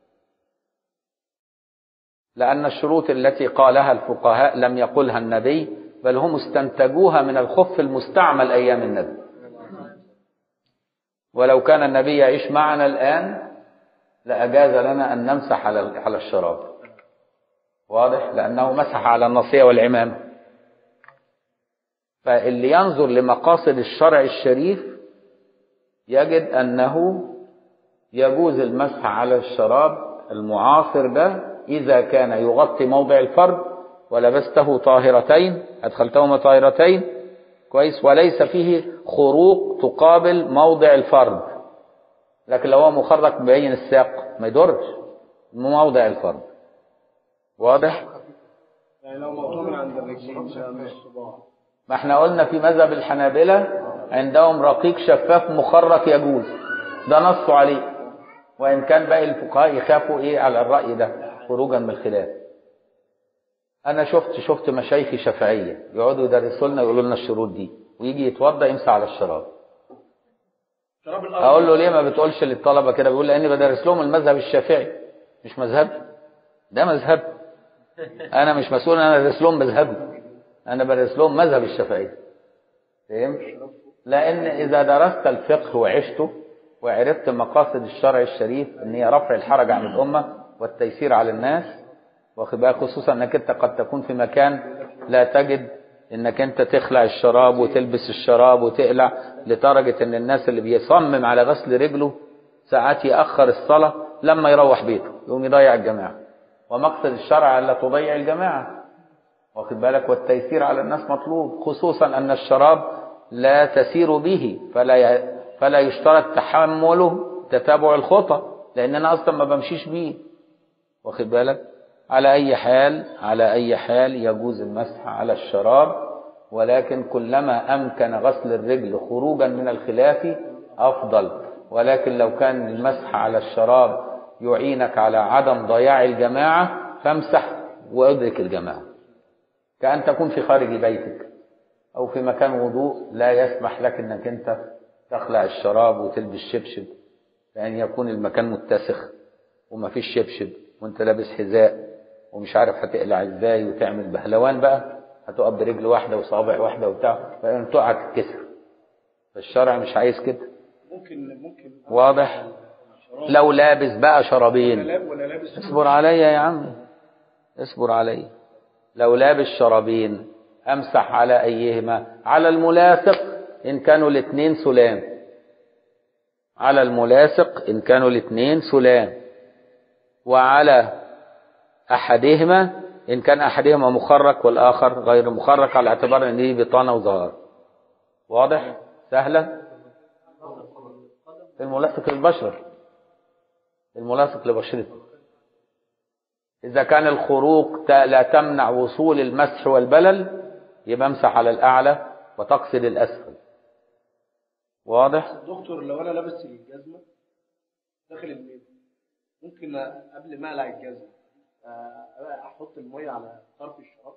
لأن الشروط التي قالها الفقهاء لم يقلها النبي بل هم استنتجوها من الخف المستعمل أيام النبي ولو كان النبي يعيش معنا الآن لأجاز لنا أن نمسح على على الشراب واضح لأنه مسح على النصية والعمامة فاللي ينظر لمقاصد الشرع الشريف يجد أنه يجوز المسح على الشراب المعاصر ده إذا كان يغطي موضع الفرد ولبسته طاهرتين أدخلتهما طاهرتين كويس وليس فيه خروق تقابل موضع الفرد لكن لو هو مخرق مبين الساق ما يضرش موضع الفرد واضح يعني لو موضوع من عند الرجلين مش عند الصباع ما احنا قلنا في مذهب الحنابلة عندهم رقيق شفاف مخرق يجوز ده نصوا عليه وإن كان باقي الفقهاء يخافوا إيه على الرأي ده خروجا من الخلاف أنا شفت شفت مشايخي شافعية يقعدوا يدرسوا لنا يقولوا لنا الشروط دي ويجي يتوضأ يمسح على الشراب شراب الارض أقول له ليه ما بتقولش للطلبة كده بيقول لأني بدرس لهم المذهب الشافعي مش مذهبي ده مذهب أنا مش مسؤول إن أنا أدرس لهم مذهبي أنا بدرس لهم مذهب الشافعي فهمت؟ لأن إذا درست الفقه وعشته وعرفت مقاصد الشرع الشريف ان هي رفع الحرج عن الامه والتيسير على الناس واخد بالك خصوصا انك انت قد تكون في مكان لا تجد انك انت تخلع الشراب وتلبس الشراب وتقلع لدرجه ان الناس اللي بيصمم على غسل رجله ساعات ياخر الصلاه لما يروح بيته يقوم يضيع الجماعه ومقصد الشرع الا تضيع الجماعه واخد بالك والتيسير على الناس مطلوب خصوصا ان الشراب لا تسير به فلا ي... فلا يشترط تحمله تتابع الخطى لان انا اصلا ما بمشيش بيه واخد بالك على اي حال على اي حال يجوز المسح على الشراب ولكن كلما امكن غسل الرجل خروجا من الخلاف افضل ولكن لو كان المسح على الشراب يعينك على عدم ضياع الجماعة فامسح وادرك الجماعة كأن تكون في خارج بيتك أو في مكان وضوء لا يسمح لك أنك أنت تخلع الشراب وتلبس شبشب لأن يكون المكان متسخ وما فيش شبشب وانت لابس حذاء ومش عارف هتقلع ازاي وتعمل بهلوان بقى هتقف برجل واحدة وصابع واحدة وبتاع فإن تقع تتكسر فالشرع مش عايز كده ممكن ممكن واضح لو لابس بقى شرابين ولا لاب- ولا لابس اصبر عليا يا عم اصبر عليا لو لابس شرابين امسح على ايهما على الملاصق ان كانوا الاثنين سلام على الملاصق ان كانوا الاثنين سلام وعلى احدهما ان كان احدهما مخرق والاخر غير مخرق على اعتبار ان دي بطانه وظهر واضح سهله الملاصق للبشره الملاصق لبشرته إذا كان الخروق ت- لا تمنع وصول المسح والبلل يبقى امسح على الأعلى وتقصد الأسفل واضح؟ دكتور لو انا لابس الجزمه داخل البيت ممكن قبل ما اقلع الجزمه آه، احط الميه على طرف الشراب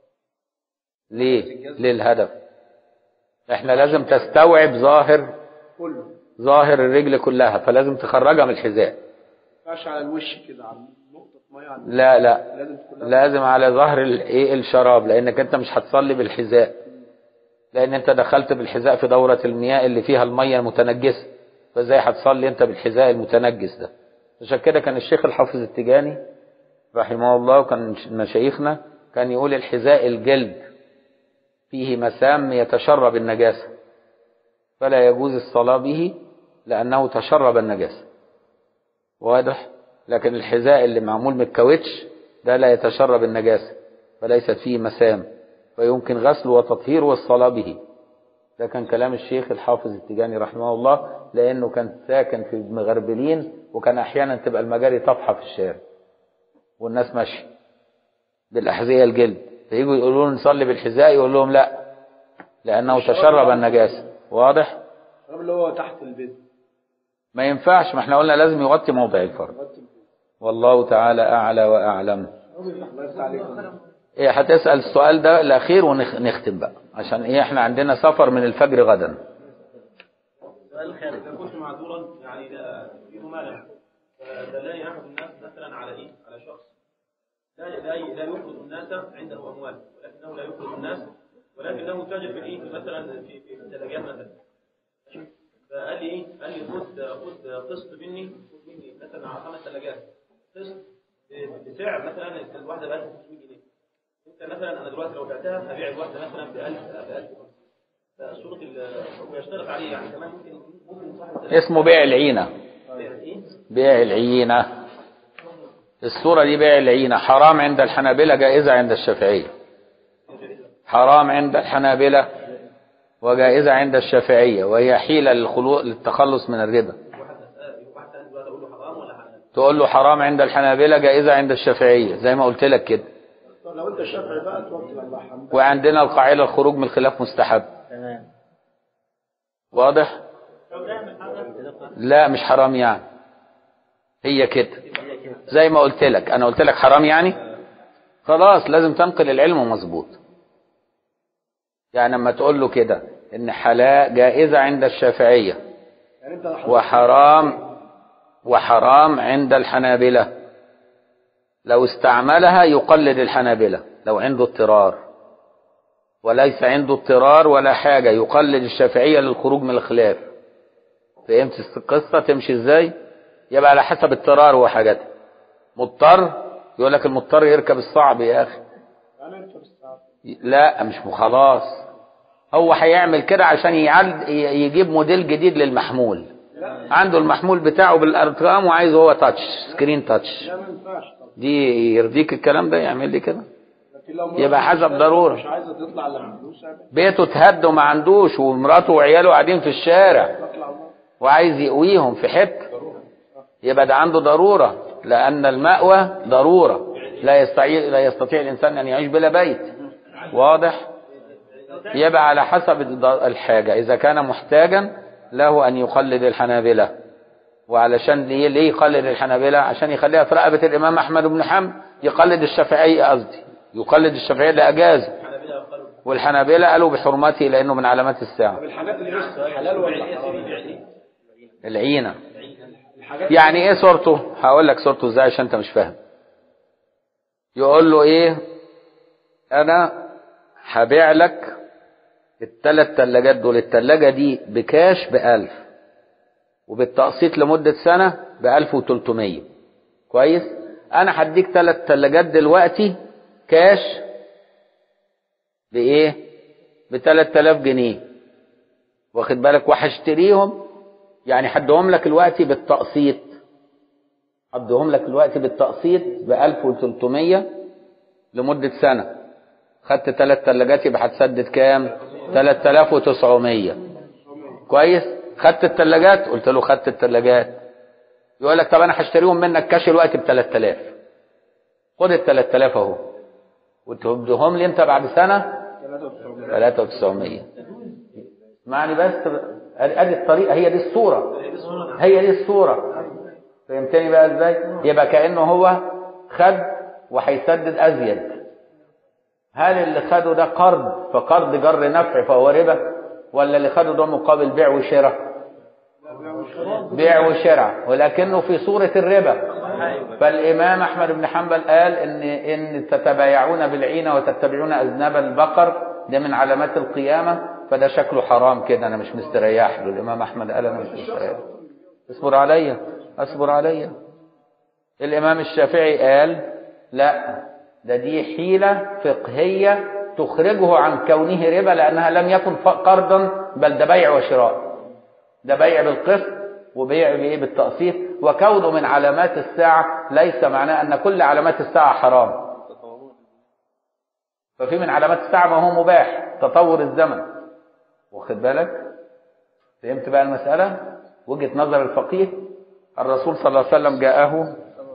ليه؟ ليه الهدف؟ احنا لازم تستوعب ظاهر كله ظاهر الرجل كلها فلازم تخرجها من الحذاء ما ينفعش على الوش كده على نقطه ميه على لا لا لازم تكون لازم على ظهر ال- ايه الشراب لانك انت مش هتصلي بالحذاء لان انت دخلت بالحذاء في دورة المياه اللي فيها المية المتنجسة فازاي هتصلي انت بالحذاء المتنجس ده عشان كده كان الشيخ الحافظ التجاني رحمه الله وكان من مشايخنا كان يقول الحذاء الجلد فيه مسام يتشرب النجاسة فلا يجوز الصلاة به لأنه تشرب النجاسة واضح لكن الحذاء اللي معمول من الكاوتش ده لا يتشرب النجاسة فليست فيه مسام فيمكن غسله وتطهيره والصلاة به ده كان كلام الشيخ الحافظ التجاني رحمه الله لأنه كان ساكن في المغربلين وكان أحيانا تبقى المجاري طافحة في الشارع والناس ماشية بالأحذية الجلد فيجوا يقولوا له نصلي بالحذاء يقول لهم لا لأنه تشرب النجاسة واضح الشراب اللي هو تحت البيت ما ينفعش ما احنا قلنا لازم يغطي موضع الفرد والله تعالى أعلى وأعلم الله يفتح عليكم إيه هتسأل السؤال ده الأخير ونختم بقى عشان إيه إحنا عندنا سفر من الفجر غدا سؤال خارج إذا كنت معذورا يعني لا فيه مانع فدلني أحد الناس مثلا على إيه؟ على شخص لا لا لا يفرض الناس عنده أموال ولكنه لا يفرض الناس ولكنه تاجر في الإيه؟ مثلا في في الثلاجات مثلا فقال لي إيه؟ قال لي خد خد قسط مني خد مني مثلا على خمس ثلاجات قسط بسعر مثلا الواحدة ب 1500 جنيه انت مثلا انا دلوقتي لو بعتها هبيع الواحده مثلا ب 1000 ب 1000 فصورة ال ويشترط عليه يعني كمان ممكن ممكن صاحب الثلاجة اسمه بيع العينة ايه؟ بيع العينة الصورة دي بيع العينة حرام عند الحنابلة جائزة عند الشافعية حرام عند الحنابلة وجائزة عند الشافعية وهي حيلة للخلو... للتخلص من الربا واحد اسال واحد سال دلوقتي اقول له حرام ولا حلال؟ تقول له حرام عند الحنابلة جائزة عند الشافعية زي ما قلت لك كده طب لو انت شافعي بقى توكل على الله حمد وعندنا القاعدة الخروج من الخلاف مستحب تمام واضح لا مش حرام يعني هي كده زي ما قلت لك انا قلت لك حرام يعني خلاص لازم تنقل العلم مظبوط يعني لما تقول له كده ان حلال جائزة عند الشافعية يعني انت حضرتك وحرام وحرام عند الحنابلة لو استعملها يقلد الحنابلة لو عنده اضطرار وليس عنده اضطرار ولا حاجة يقلد الشافعية للخروج من الخلاف فهمت القصة تمشي ازاي يبقى على حسب اضطرار وحاجته مضطر يقول لك المضطر يركب الصعب يا اخي يعني انت بالساعه لا مش خلاص هو هيعمل كده عشان يعد يجيب موديل جديد للمحمول عنده المحمول بتاعه بالارقام وعايز هو تاتش سكرين تاتش لا ما ينفعش طب دي يرضيك الكلام ده يعمل لي كده لكن لو يبقى مراته حسب مش- ضرورة. مش عايزه تطلع الا من فلوس يعني بيته اتهد وما عندوش ومراته وعياله قاعدين في الشارع توكل على الله وعايز يقويهم في حته يبقى ده عنده ضرورة لأن المأوى ضرورة لا يستطيع لا يستطيع الإنسان أن يعيش بلا بيت واضح يبقى على حسب الض- الحاجة إذا كان محتاجا له أن يقلد الحنابلة وعلشان ليه ليه يقلد الحنابلة عشان يخليها في رقبة الإمام أحمد بن حنبل يقلد الشافعية قصدي يقلد الشافعية اللي أجاز الحنابلة قالوا والحنابلة قالوا بحرمته لأنه من علامات الساعة الحاجات اللي مش حلال ولا يعني حرام يسري بعينيه العينة الحاجات يعني ايه صورته هقول لك صورته ازاي عشان انت مش فاهم يقول له ايه انا هبيع لك الثلاث تلاجات دول التلاجة دي بكاش بألف وبالتقسيط لمدة سنة بألف وتلتمية كويس انا هديك ثلاث تلاجات دلوقتي كاش بايه بثلاث تلاف جنيه واخد بالك وهشتريهم يعني حدهم لك الوقت بالتقسيط حدهم لك الوقت بالتقسيط ب 1300 لمدة سنة خدت ثلاث ثلاجات يبقى هتسدد كام 3900 كويس خدت الثلاجات قلت له خدت الثلاجات يقول لك طب انا هشتريهم منك كاش الوقت ب 3000 خد ال 3000 اهو وتديهم لي انت بعد سنة 3900 اسمعني بس ادي الطريقة هي دي الصورة هي دي الصورة فهمتني بقى ازاي يبقى كأنه هو خد وهيسدد ازيد هل اللي خده ده قرض فقرض جر نفع فهو ربا ولا اللي خده ده مقابل بيع وشراء بيع وشراء ولكنه في صورة الربا فالإمام أحمد بن حنبل قال إن إن تتبايعون بالعينة وتتبعون أذناب البقر ده من علامات القيامة فده شكله حرام كده أنا مش مستريح له الإمام أحمد قال أنا مش مستريح اصبر عليا اصبر عليا الإمام الشافعي قال لا ده دي حيلة فقهية تخرجه عن كونه ربا لأنها لم يكن قرضا بل ده بيع وشراء ده بيع بالقسط وبيع بايه بالتقسيط وكونه من علامات الساعة ليس معناه أن كل علامات الساعة حرام ففي من علامات الساعة ما هو مباح تطور الزمن واخد بالك فهمت بقى المسألة وجهة نظر الفقيه الرسول صلى الله عليه وسلم جاءه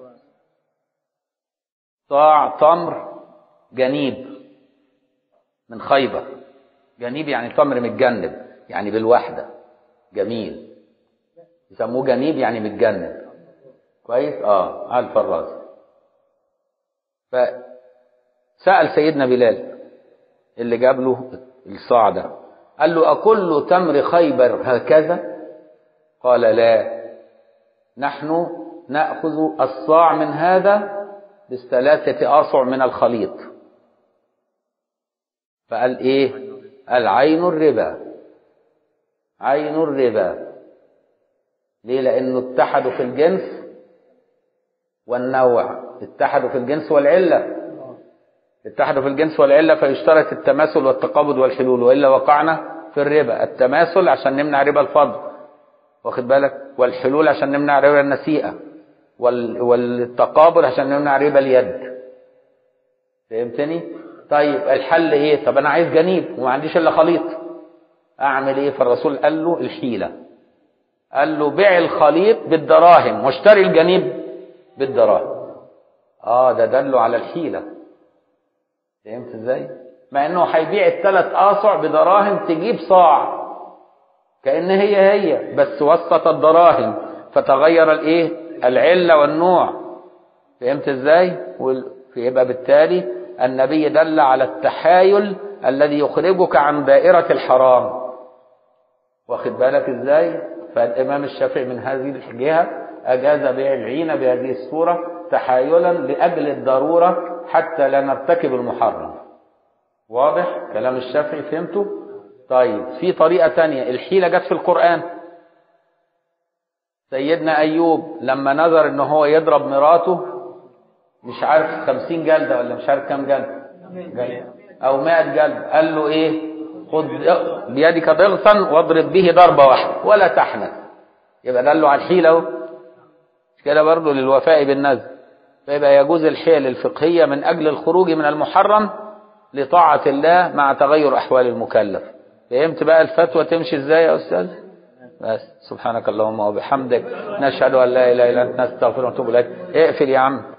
صاع تمر جنيب من خيبر جنيب يعني تمر متجنب يعني بالوحدة جميل يسموه جنيب يعني متجنب كويس اه على الفراز فسأل سيدنا بلال اللي جاب له الصاع ده قال له أكل تمر خيبر هكذا قال لا نحن نأخذ الصاع من هذا بالثلاثة آصع من الخليط فقال إيه قال عين الربا عين الربا ليه لأنه اتحدوا في الجنس والنوع اتحدوا في الجنس والعلة اتحدوا في الجنس والعلة فيشترط التماثل والتقابض والحلول وإلا وقعنا في الربا التماثل عشان نمنع ربا الفضل واخد بالك والحلول عشان نمنع ربا النسيئة وال... والتقابل عشان نمنع ربا اليد فهمتني طيب الحل ايه طب انا عايز جنيب وما عنديش الا خليط اعمل ايه فالرسول قال له الحيلة قال له بيع الخليط بالدراهم واشتري الجنيب بالدراهم اه ده دله على الحيلة فهمت ازاي مع انه هيبيع الثلاث اصع بدراهم تجيب صاع كأن هي هي بس وسط الدراهم فتغير الايه العلة والنوع فهمت ازاي يبقى بالتالي النبي دل على التحايل الذي يخرجك عن دائرة الحرام واخد بالك ازاي فالامام الشافعي من هذه الجهة اجاز بيع العينة بهذه الصورة تحايلا لاجل الضرورة حتى لا نرتكب المحرم واضح كلام الشافعي فهمته طيب في طريقة تانية الحيلة جت في القرآن سيدنا أيوب لما نظر ان هو يضرب مراته مش عارف خمسين جلدة ولا مش عارف كام جلدة جلدة أو مائة جلدة قال له إيه خد بيدك ضغطا واضرب به ضربة واحدة ولا تحنث يبقى دله على الحيلة اهو مش كده برضه للوفاء بالنذر فيبقى يجوز الحيل الفقهية من أجل الخروج من المحرم لطاعة الله مع تغير أحوال المكلف فهمت بقى الفتوى تمشي ازاي يا أستاذ بس سبحانك اللهم وبحمدك نشهد أن لا إله إلا أنت نستغفرك ونتوب إليك اقفل يا عم